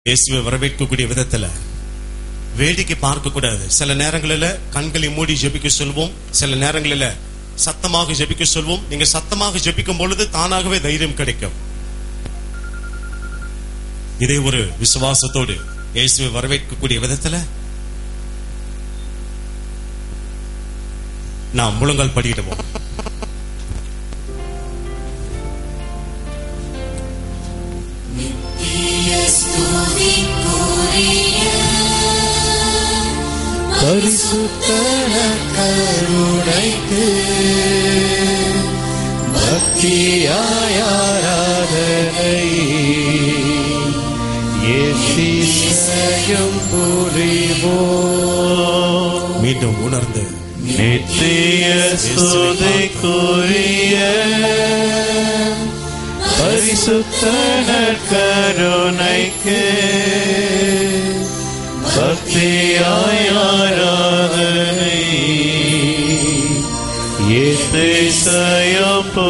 இயேசுவை வரவேற்கக்கூடிய விதத்துல வேடிக்கை பார்க்க கூடாது சில நேரங்களில கண்களை மூடி ஜெபிக்க சொல்வோம் சில நேரங்களில சத்தமாக ஜெபிக்க சொல்வோம் நீங்க சத்தமாக ஜெபிக்கும் பொழுது தானாகவே தைரியம் கிடைக்கும் இதே ஒரு விசுவாசத்தோடு இயேசுவை வரவேற்கக்கூடிய விதத்துல நாம் முழங்கால் படியிடுவோம் பரிசுத்தன கருணைக்கு பக்தியாய் ஆராதனை ஏசியம் புரிவோம் மீண்டும் உணர்ந்து நித்திய ஸ்துதிக்குரிய பரிசுத்தன கருணைக்கு பக்தியாய் ஆராதனை ஏசயம்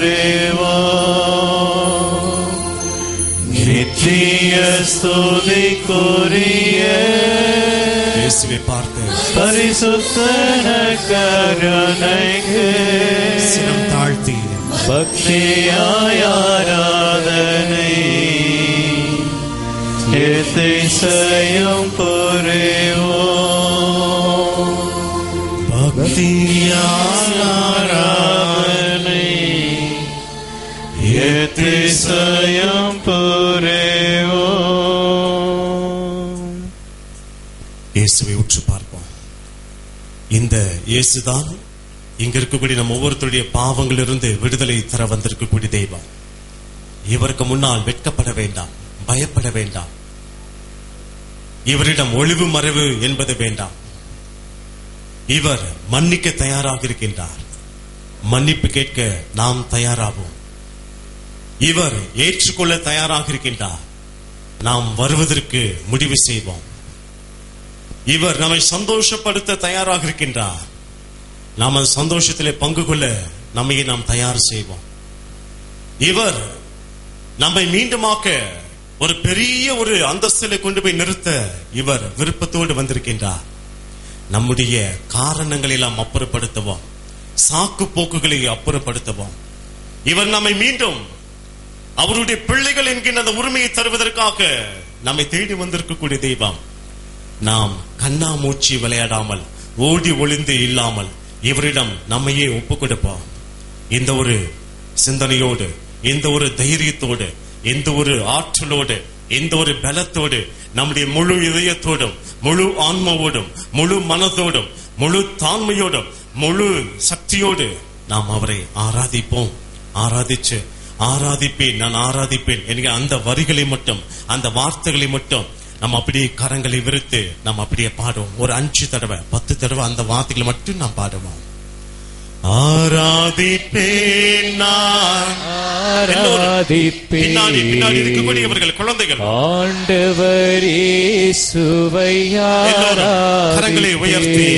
புரிவோம் நித்திய ஸ்துதிக்குரிய இயேசுவை பார்த்து பரிசுத்தன கருணைக்கு சினம் தாழ்த்தி பக்தியாய் ஆராதனை ஏசையும் புரிவோம் பக்தியாய் ஆராதனை ஏசையும் புரிவோம் இயேசுவை உற்று பார்ப்போம் இந்த இயேசுதான் இங்க இருக்கக்கூடிய நம்ம ஒவ்வொருத்தருடைய பாவங்களிலிருந்து விடுதலை தர வந்திருக்கக்கூடிய தெய்வம் இவருக்கு முன்னால் வெட்கப்பட வேண்டாம் பயப்பட வேண்டாம் இவரிடம் ஒளிவு மறைவு என்பது வேண்டாம் இவர் மன்னிக்க தயாராக இருக்கின்றார் மன்னிப்பு கேட்க நாம் தயாராவோம் இவர் ஏற்றுக்கொள்ள தயாராக இருக்கின்றார் நாம் வருவதற்கு முடிவு செய்வோம் இவர் நம்மை சந்தோஷப்படுத்த தயாராக இருக்கின்றார் நாம் அந்த சந்தோஷத்திலே பங்கு கொள்ள நம்மை நாம் தயார் செய்வோம் இவர் நம்மை மீண்டுமாக்க ஒரு பெரிய ஒரு அந்தஸ்திலே கொண்டு போய் நிறுத்த இவர் விருப்பத்தோடு வந்திருக்கின்றார் நம்முடைய காரணங்களை எல்லாம் அப்புறப்படுத்துவோம் சாக்கு போக்குகளை அப்புறப்படுத்துவோம் இவர் நம்மை மீண்டும் அவருடைய பிள்ளைகள் என்கின்ற அந்த உரிமையை தருவதற்காக நம்மை தேடி வந்திருக்கக்கூடிய தெய்வம் நாம் கண்ணாமூச்சி விளையாடாமல் ஓடி ஒளிந்து இல்லாமல் இவரிடம் நம்மையே ஒப்பு கொடுப்போம் இந்த ஒரு சிந்தனையோடு இந்த ஒரு தைரியத்தோடு இந்த ஒரு ஆற்றலோடு இந்த ஒரு பலத்தோடு நம்முடைய முழு இதயத்தோடும் முழு ஆன்மாவோடும் முழு மனதோடும் முழு தாழ்மையோடும் முழு சக்தியோடு நாம் அவரை ஆராதிப்போம் ஆராதிச்சு ஆராதிப்பேன் நான் ஆராதிப்பேன் என்கிற அந்த வரிகளை மட்டும் அந்த வார்த்தைகளை மட்டும் நம்ம அப்படியே கரங்களை விரித்து நம்ம அப்படியே பாடுவோம் ஒரு அஞ்சு தடவை பத்து தடவை அந்த வார்த்தைகளை மட்டும் நாம் பாடுவோம் ஆராதிப்பேன் நான் எல்லோரும் பின்னாடி பின்னாடி இருக்கக்கூடியவர்கள் குழந்தைகள் ஆண்டவர் இயேசுவை எல்லோரும் கரங்களை உயர்த்தி.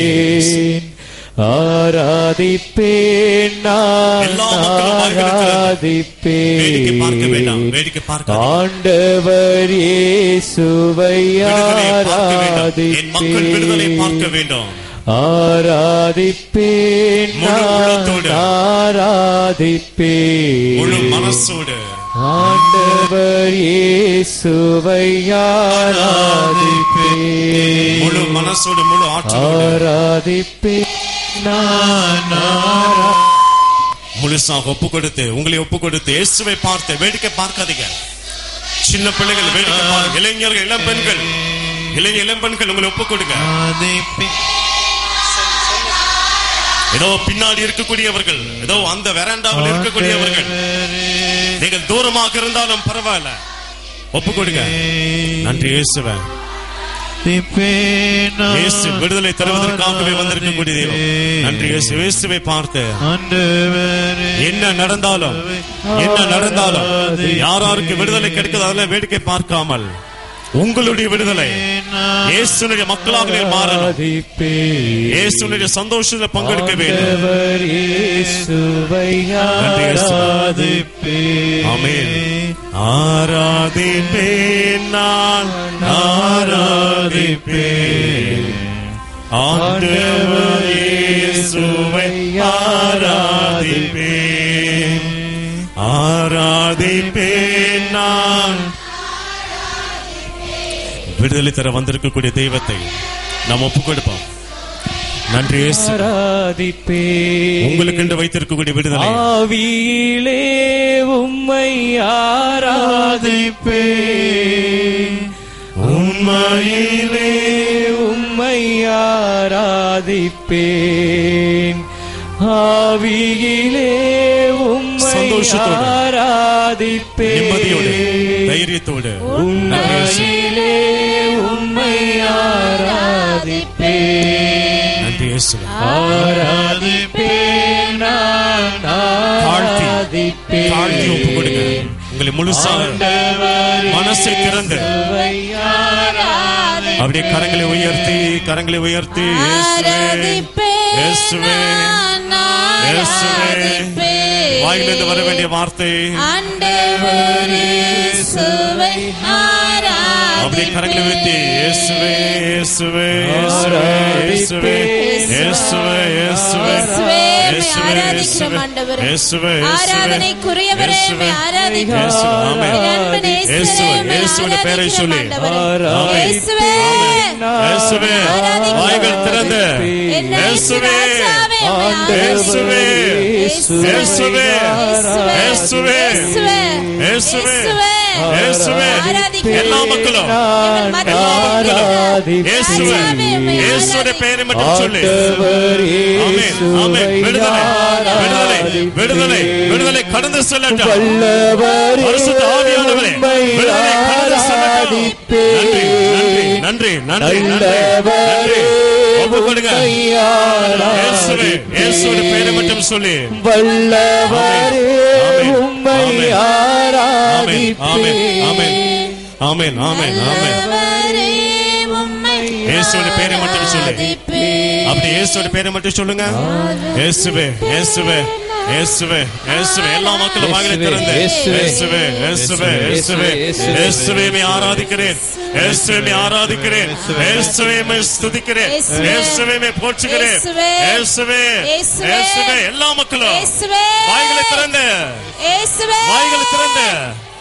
ஆராதிப்பேன் நான் எல்லா மக்களும் வாய்களுக்கு வேடிக்கை பார்க்க வேண்டாம் ஆராதிப்பேன் வேடிக்கை பார்க்க ஆண்டவர் இயேசுவை என் மக்கள் விடுதலை பார்க்க ஆராதிப்பேன் வேண்டும் ஆராதிப்பேன் முழு நான் உள்ளத்தோடு. ஆராதிப்பேன் முழு மனசோடு ஆண்டவர் இயேசுவை ஆராதிப்பேன் முழு மனசோடு முழு ஆற்றலோடு ஆராதிப்பேன் நான் ஆரா- முழுசாக ஒப்பு கொடுத்து உங்களை ஒப்பு கொடுத்து இயேசுவை பார்த்து வேடிக்கை பார்க்காதீங்க சின்ன பிள்ளைகள் வேடிக்கை பாருங்க இளைஞர்கள் இளம் பெண்கள் இளைஞர் இளம் பெண்கள் உங்களை ஒப்பு கொடுங்க ஏதோ பின்னாடி இருக்கக்கூடியவர்கள் ஏதோ அந்த வெராண்டாவில் இருக்கக்கூடியவர்கள் நீங்கள் தூரமாக இருந்தாலும் பரவாயில்ல ஒப்பு கொடுங்க நன்றி இயேசுவே இயேசு விடுதலை தருவதற்காகவே வந்திருக்கக்கூடிய தெய்வம் நன்றி இயேசு இயேசுவை பார்த்து என்ன நடந்தாலும் என்ன நடந்தாலும் யாராருக்கு விடுதலை கிடைக்குது அதெல்லாம் வேடிக்கை பார்க்காமல் உங்களுடைய விடுதலை இயேசுனுடைய மக்களாக நீங்கள் மாறணும் ஆராதிப்பேன் இயேசுனுடைய சந்தோஷத்தில் பங்கெடுக்க வேண்டும் ஆண்டவர் இயேசுவை நன்றி இயேசுவே. ஆராதிப்பேன் ஆமென் ஆராதிப்பேன் நான் ஆராதிப்பேன் ஆண்டவர் இயேசுவை ஆராதிப்பேன் ஆராதிப்பேன் நான் விடுதலை தர வந்திருக்கக்கூடிய தெய்வத்தை நாம் ஒப்புக் கொடுப்போம் நன்றி இயேசு ஆராதிப்பே உங்களுக்கு என்று வைத்திருக்கக்கூடிய விடுதலை ஆவியிலே உம்மை ஆராதிப்பே உண்மையிலே உம்மை ஆராதிப்பேன் ஆவியிலே உம்மை சந்தோஷத்தோடு, ஆராதிப்பேன் நிம்மதியோடு தைரியத்தோடு நன்றி இயேசு. உண்மையிலே உம்மை ஆராதிப்பேன் நன்றி இயேசு ஆராதிப்பேன் நான் தாழ்த்தி, ஆராதிப்பேன் தாழ்த்தி ஒப்பு கொடுங்க உங்களை முழுசாக மனசை திறந்து இயேசுவை ஆராதிப்பேன். அப்படியே கரங்களை உயர்த்தி கரங்களை உயர்த்தி இயேசுவே இயேசுவே இயேசுவே வாயிலிருந்து வர வேண்டிய வார்த்தை அப்படியே கரங்களை உயர்த்தி இயேசுவே இயேசுவே இயேசுவே இயேசுவே இயேசுவே இயேசுவே இயேசுவே ஆராதிக்கிறோம் ஆண்டவரே. இயேசுவே ஆராதனைக்குரியவரே, உம்மை ஆராதிக்கிறோம். இயேசு, ஆமென். என் அன்பின் இயேசுவே, இயேசுவே, உம்மை இயேசுவின் பெயரை ஆராதிக்கிறோம் சொல்லி. ஆண்டவரே. ஆமென். இயேசுவே, இயேசுவே ஆராதிக்கிறோம். வாய்கள் திறந்து என் இயேசுவே ராஜாவே, உம்மை இயேசுவே ஆராதிக்கிறோம். இயேசுவே இயேசுவே இயேசுவே, இயேசுவே இயேசுவே, இயேசுவே ஆராதிக்கிறோம். எல்லா மக்களும் எங்கள் மத்தியில் எல்லா மக்களும் ஆராதிப்பேன். இயேசுவே ராஜாவே, உம்மை இயேசுடைய பெயரை மட்டும் சொல்லி ஆண்டவர் ஆமென் ஆமென் இயேசுவை விடுதலை விடுதலை விடுதலை ஆராதிப்பேன். விடுதலை கடந்து செல்லட்டும் வல்லவரே பரிசுத்த ஆவியானவரே உம்மை விடுதலை கடந்து செல்லட்டும் நன்றி ஆராதிப்பேன். நன்றி நன்றி நன்றி நன்றி நல்லவரே ஒப்பு கொடுங்க உம்மை இயேசுவே இயேசுடைய பெயரை ஆராதிப்பேன். மட்டும் சொல்லி வல்லவரே ஆமென். உம்மை ஆமென். ஆமென் ஆமென் ஆமென் ஆராதிப்பேன். ஆமென் ஆமென் ஆமென் நல்லவரே, உம்மை இயேசுடைய பெயரை மட்டும் சொல்லி ஆராதிப்பேன். அப்படி இயேசுடைய பேரை மட்டும் சொல்லுங்க இயேசுவே இயேசுவே இயேசுவே இயேசுவே எல்லா மக்களும் வாயிலை திறந்து இயேசுவே, இயேசுவே இயேசுவே இயேசுவே இயேசுவே, இயேசுவே மே ஆராதிக்கிறேன் இயேசுவே மே ஆராதிக்கிறேன் இயேசுவே மே ஸ்துதிக்கிறேன் இயேசுவே, இயேசுவே மே போற்றுகிறேன் இயேசுவே, இயேசுவே இயேசுவே, இயேசுவே எல்லா மக்களும் இயேசுவே, வாய்களை திறந்து இயேசுவே, வாய்களை திறந்து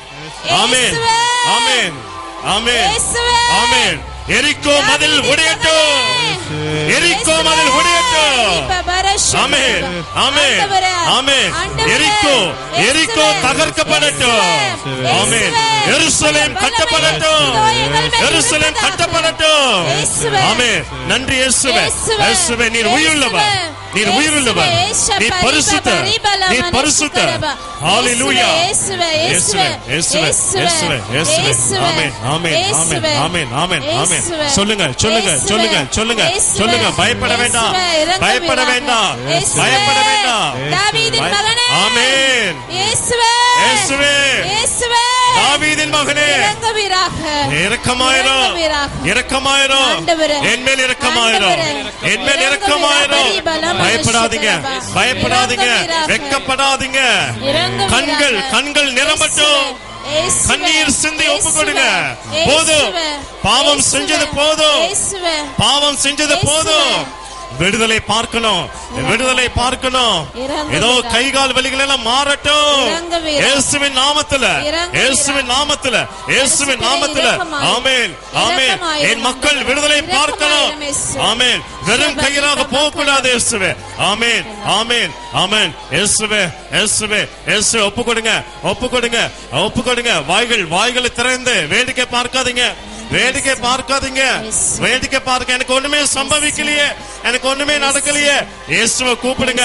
ஆமென் இயேசுவே, ஆமென் ஆமென் இயேசுவே, ஆமென் எரிக்கோ மதில் உடையட்டும் எரிக்கோ மதில் உடையட்டும் ஆமென் ஆமென் ஆமென் எரிக்கோ எரிக்கோ தகர்க்கப்படட்டும் ஆமென் எருசலேம் கட்டப்படட்டும் எருசலேம் கட்டப்படட்டும் ஆமென் நன்றி இயேசுவே இயேசுவே நீர் உயிருள்ளவர் நீர் உயிருள்ளவர் நீர் பரிசுத்த நீர் பரிசுத்த ஹalleluya இயேசுவே இயேசுவே இயேசுவே இயேசுவே ஆமென் ஆமென் ஆமென் ஆமென் ஆமென் ஆமென் சொல்லுங்க சொல்லுங்க சொல்லுங்க சொல்லுங்க சொல்லுங்க பயப்பட வேண்டாம் பயப்பட வேண்டாம் பயப்பட வேண்டாம் தாவீதின் மகனே ஆமென் இயேசுவே இயேசுவே இயேசுவே தாவீதின் மகனே இறங்குவீராக இரக்கமாயிரும் இறங்குவீராக. இரக்கமாயிரும் ஆண்டவரே. என் மேல் இரக்கமாயிரும் ஆண்டவரே. என் மேல் இரக்கமாயிரும் பயப்படாதீங்க பயப்படாதீங்க வெக்கப்படாதீங்க இறங்குவீராக. கண்கள் கண்கள் நிரம்பட்டும் இயேசுவே. கண்ணீர் சிந்தி ஒப்பு கொடுங்க இயேசுவே. போதும் இயேசுவே. பாவம் இயேசுவே. செஞ்சது போதும் இயேசுவே. பாவம் செஞ்சது இயேசுவே. போதும் விடுதலை பார்க்கணும் விடுதலை பார்க்கணும் இறங்கு ஏதோ வீரா. கை கால் வலிகள் எல்லாம் மாறட்டும் இறங்கு வீரா. இயேசுவின் நாமத்துல இறங்கு இயேசுவின் நாமத்துல இயேசுவின் நாமத்துல இரக்கமாயிரும். ஆமென் ஆமென் இரக்கமாயிரும். என் மக்கள் விடுதலை பார்க்கணும் இரக்கமாயிரும் இயேசு. ஆமென் வெறும் கையிலாக போக கூடாது இயேசுவே ஆமென் ஆமென் ஆமென் இயேசுவே இயேசுவே இயேசு ஒப்பு கொடுங்க ஒப்பு கொடுங்க ஒப்பு கொடுங்க வாய்கள் வாய்களை திறந்து வேடிக்கை பார்க்காதீங்க வேடிக்கை பார்க்காதீங்க இயேசு. வேடிக்கை பார்க்க எனக்கு ஒண்ணுமே சம்பவிக்கலையே எனக்கு ஒண்ணுமே நடக்கலையே இயேசுவை கூப்பிடுங்க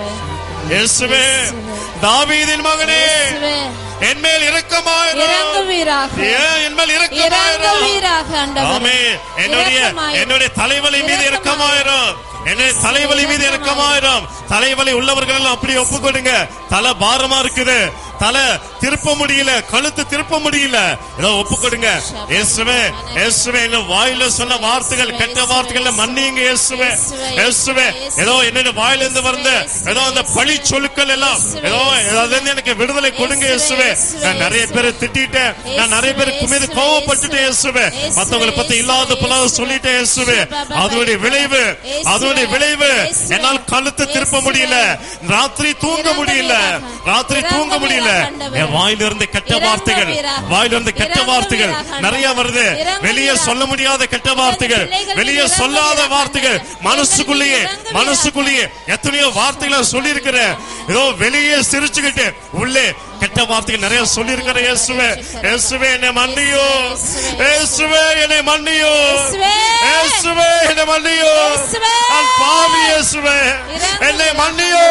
இயேசுவே தாவீதின் மகனே இயேசுவே. என் மேல் இரக்கமாயிரும் இறங்குவீராக ஏன் என் மேல் இரக்கமாயிரும் இறங்குவீராக ஆண்டவரே. ஆமே என்னுடைய இரக்கமாயிரும். என்னுடைய தலைவலி மீது இரக்கமாயிரும் என்னுடைய தலைவலி மீது இரக்கமாயிரும் தலைவலி உள்ளவர்கள் எல்லாம் அப்படி ஒப்பு கொடுங்க தலை பாரமா இருக்குது தலை திருப்ப முடியல கழுத்து திருப்ப முடியல ஏதோ ஒப்பு கொடுங்க இயேசுவே இயேசுவே எங்க வாயில சொன்ன வார்த்தைகள் கெட்ட வார்த்தைகள் மன்னிங்க இயேசுவே இயேசுவே ஏதோ என்னோட வாயில இருந்து வந்த ஏதோ அந்த பழி சொலுக்கள் எல்லாம் ஏதோ அதுல இருந்து எனக்கு விடுதலை கொடுங்க இயேசுவே நான் நிறைய பேரை திட்டிட்டேன் நான் நிறைய பேருக்கு மீது கோவப்பட்டுட்டேன் இயேசுவே மத்தவங்களை பத்தி இல்லாத புலாத சொல்லிட்டேன் இயேசுவே அதனுடைய விளைவு அதனுடைய விளைவு என்னால் கழுத்தை திருப்ப முடியல ராத்திரி தூங்க முடியல ராத்திரி தூங்க முடியல என் வாயில இருந்து கெட்ட வார்த்தைகள் வாயில இருந்து கெட்ட வார்த்தைகள் நிறைய வருது வெளியே சொல்ல முடியாத கெட்ட வார்த்தைகள் வெளியே சொல்லாத வார்த்தைகள் மனசுக்குள்ளேயே மனசுக்குள்ளேயே எத்தனையோ வார்த்தைகளை சொல்லி இருக்கிறேன் ஏதோ வெளியே சிரிச்சுக்கிட்டு உள்ளே கெட்ட வார்த்தைகள் நிறைய சொல்லி இருக்கிற இயேசுவே இயேசுவே என்னை மன்னியோ இயேசுவே என்னை மன்னியோ இயேசுவே என்னை மன்னியோ நான் பாவி இயேசுவே என்னை மன்னியோ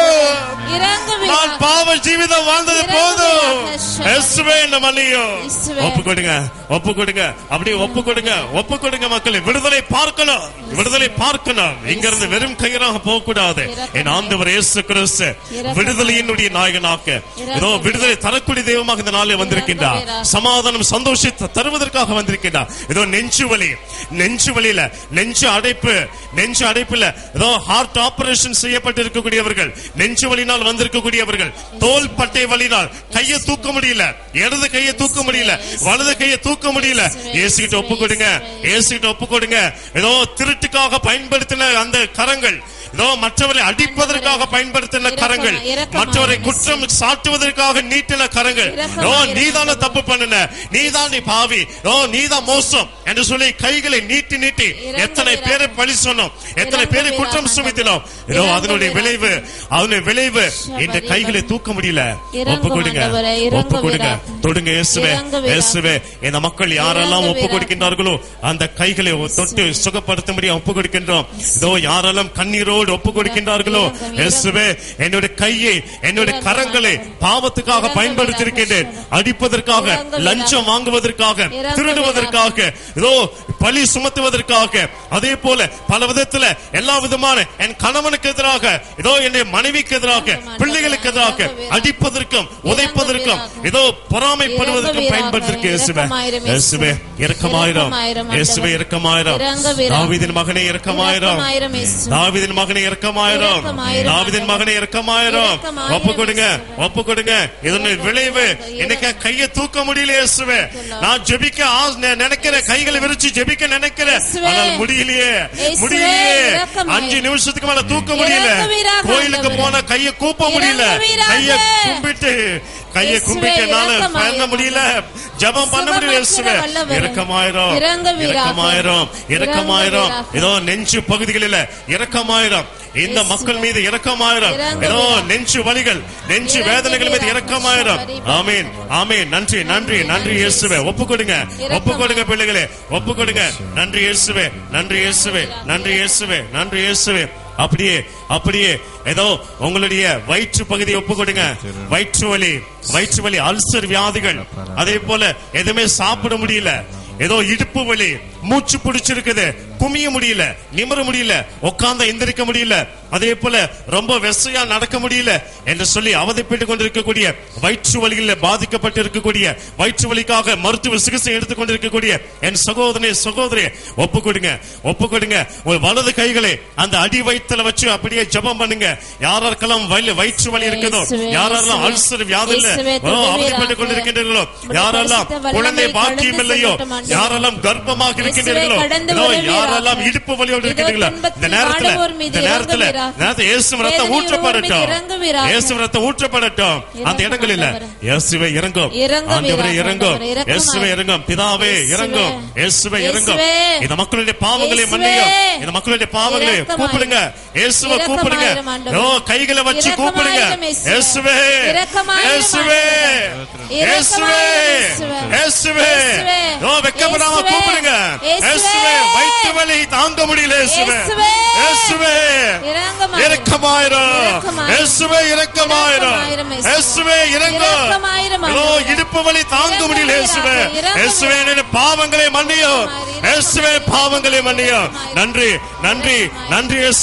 நான் பாவ ஜீவிதம் வாழ்ந்தது போதும் இயேசுவே என்ன மன்னியோ ஒப்பு கொடுங்க ஒப்பு கொடுங்க அப்படியே ஒப்பு கொடுங்க ஒப்பு கொடுங்க மக்களே விடுதலை பார்க்கணும் விடுதலை பார்க்கணும் இங்க இருந்து வெறும் கையராக போக கூடாது என் ஆண்டவர் இயேசு கிறிஸ்து விடுதலையினுடைய நாயகனாக்க ஏதோ விடுதலை தரக்கூடிய தெய்வமாக இந்த நாளில் வந்திருக்கின்றார் சமாதானம் சந்தோஷத்தை தருவதற்காக வந்திருக்கின்றார் ஏதோ நெஞ்சு வலி நெஞ்சு வலியில நெஞ்சு அடைப்பு நெஞ்சு அடைப்புல ஏதோ ஹார்ட் ஆபரேஷன் செய்யப்பட்டு இருக்கக்கூடியவர்கள் நெஞ்சு வலினால் வந்திருக்கக்கூடியவர்கள் தோல் பட்டை வலினால் கையை தூக்க முடியல இடது கையை தூக்க முடியல வலது கையை தூக்க முடியல ஏசுகிட்ட ஒப்பு கொடுங்க ஏசுகிட்ட ஒப்பு கொடுங்க ஏதோ திருட்டுக்காக பயன்படுத்தின அந்த கரங்கள் ஏதோ மற்றவரை அடிப்பதற்காக பயன்படுத்தின கரங்கள் மற்றவரை குற்றம் சாட்டுவதற்காக நீட்டின கரங்கள் ஓ நீதான தப்பு பண்ணுன நீதான் நீ பாவி ஓ நீதான் மோசம் என்று சொல்லி கைகளை நீட்டி நீட்டி எத்தனை பேரை பழி சொன்னோம் எத்தனை பேரை குற்றம் சுமித்தினோம் ஏதோ அதனுடைய விளைவு அதனுடைய விளைவு இந்த கைகளை தூக்க முடியல ஒப்பு கொடுங்க ஒப்பு கொடுங்க தொடுங்க இயேசுவே இயேசுவே இந்த மக்கள் யாரெல்லாம் ஒப்பு கொடுக்கின்றார்களோ அந்த கைகளை தொட்டு சுகப்படுத்தும்படி ஒப்பு கொடுக்கின்றோம் இதோ யாரெல்லாம் கண்ணீரோடு ஒப்பு கொடுக்கின்றார்களோ இயேசுவே என்னுடைய கையை என்னுடைய கரங்களை பாவத்துக்காக பயன்படுத்தி இருக்கின்றேன் அடிப்பதற்காக லஞ்சம் வாங்குவதற்காக திருடுவதற்காக இதோ பழி சுமத்துவதற்காக அதே போல பல விதத்துல எல்லா விதமான என் கணவனுக்கு எதிராக இதோ என்னுடைய மனைவிக்கு எதிராக பிள்ளைகளுக்கு எதிராக அடிப்பதற்கும் உதைப்பதற்கும் இதோ பொறாமைப்படுவதற்கும் பயன்படுத்திருக்கு இயேசுவே இயேசுவே இரக்கமாயிரம் இயேசுவே இரக்கமாயிரம் தாவீதின் மகனே இரக்கமாயிரம் தாவீதின் மகனே இரக்கமாயிரம் தாவீதின் மகனே இரக்கமாயிரம் ஒப்பு கொடுங்க ஒப்பு கொடுங்க இதனுடைய விளைவு இன்னைக்கு கையை தூக்க முடியல இயேசுவே நான் ஜெபிக்க ஆ- நெ- நினைக்கிறேன் கைகளை விரிச்சு ஜெபிக்க நினைக்கிறேன் ஆனால் முடியலையே முடியலையே அஞ்சு நிமிஷத்துக்கு மேல தூக்க முடியல கோயிலுக்கு போன கையை கூப்ப முடியல கையை கும்பிட்டு கையை கும்பிட்டு என்னால பண்ண முடியல ஜெபம் பண்ண முடியல இயேசுவே இரக்கமாயிரம் இரக்கமாயிரம் இரக்கமாயிரம் ஏதோ நெஞ்சு பகுதிகளில இரக்கமாயிரம் இந்த மக்கள் மீது இரக்கமாயிரம் ஏதோ நெஞ்சு வலிகள் நெஞ்சு வேதனைகள் மீது இரக்கமாயிரம் ஆமீன் ஆமீன் நன்றி நன்றி நன்றி இயேசுவே ஒப்பு கொடுங்க ஒப்பு கொடுங்க பிள்ளைகளே ஒப்பு கொடுங்க நன்றி இயேசுவே நன்றி இயேசுவே நன்றி இயேசுவே நன்றி இயேசுவே அப்படியே அப்படியே ஏதோ உங்களுடைய வயிற்று பகுதியை ஒப்பு கொடுங்க வயிற்று வலி வயிற்று வலி அல்சர் வியாதிகள் அதே போல எதுவுமே சாப்பிட முடியல ஏதோ இடுப்பு வலி மூச்சு பிடிச்சிருக்குது குமிய முடியல நிமிர முடியல உட்கார்ந்த எந்திரிக்க முடியல அதே போல ரொம்ப வெசையா நடக்க முடியல என்று சொல்லி அவதைப்பட்டு கொண்டிருக்கக்கூடிய வயிற்று வலிகளில் பாதிக்கப்பட்டு இருக்கக்கூடிய வயிற்று வலிக்காக மருத்துவ சிகிச்சை எடுத்துக் கொண்டிருக்கக்கூடிய என் சகோதரனே சகோதரி ஒப்பு கொடுங்க ஒப்பு கொடுங்க ஒரு வலது கைகளை அந்த அடி வயிற்றுல வச்சு அப்படியே ஜெபம் பண்ணுங்க யாராருக்கெல்லாம் வலி வயிற்று வலி இருக்குதோ இயேசுவே, யாரெல்லாம் இயேசுவே, அல்சர் வியாதியில் இயேசுவே, ஓ, அவதிப்பட்டுக் கொண்டிருக்கின்றீர்களோ உம்முடைய யாரெல்லாம் பரிசுத்த குழந்தை வல்லமை பாக்கியம் கடந்து இல்லையோ செல்லட்டும் ஆண்டவரே. யாரெல்லாம் கர்ப்பமாக இருக்கின்றீர்களோ கடந்து இதோ வருவீராக. யாரெல்லாம் இடுப்பு வலியோடு இதோ இருக்கின்றீர்களோ துன்பத்தில் இந்த நேரத்துல வாடுவோர் மீது இந்த நேரத்துல இறங்குவீராக. நேரத்துல இயேசு ரத்தம் வேதனையுள்ளோர் ஊற்றப்படட்டும் மீது இறங்குவீராக. இயேசு ரத்தம் ஊற்றப்படட்டும் அந்த இறங்கும் இடங்களில் ஆண்டவரே. இயேசுவே இறங்கும் இறங்குவீராக ஆண்டவரே இறங்கும் ஆண்டவரே, இறக்குமாய். இயேசுவே இறங்கும் பிதாவே இயேசுவே. இறங்கும் இயேசுவே இறங்கும் இயேசுவே. இந்த மக்களுடைய பாவங்களை இயேசுவே. மன்னியும் இந்த மக்களுடைய பாவங்களை இறக்கமாயிரும். கூப்பிடுங்க இயேசுவை கூப்பிடுங்க இறக்கமாயிரும் ஆண்டவரே. ஓ கைகளை வச்சு கூப்பிடுங்க இறக்கமாயிரும் இயேசுவே. இயேசுவே இறக்கமாயிரும் இயேசுவே ஆண்டவரே. இயேசுவே இறக்கமாயிரும் இயேசுவே இயேசுவே. ஓ வெக்கப்படாம இயேசுவே. கூப்பிடுங்க இயேசுவே. இயேசுவே வயிற்று வலி தாங்க முடியல இயேசுவே இயேசுவே. இயேசுவே இறக்கமாயிரும். இரக்கமாயிரும் இரக்கமாயிரும். இயேசுவே இரக்கமாயிரும் இரக்கமாயிரும் இயேசுவே இறங்கும் இரக்கமாயிரும் ஓ ஆண்டவரே. இடுப்பு வலி தாங்க முடியல இயேசுவே இறங்குவீராக. இயேசுவே என்னுடைய பாவங்களை மன்னியும் இரக்கமாயிரும். இயேசுவே பாவங்களை மன்னியும் நன்றி நன்றி நன்றி இயேசுவே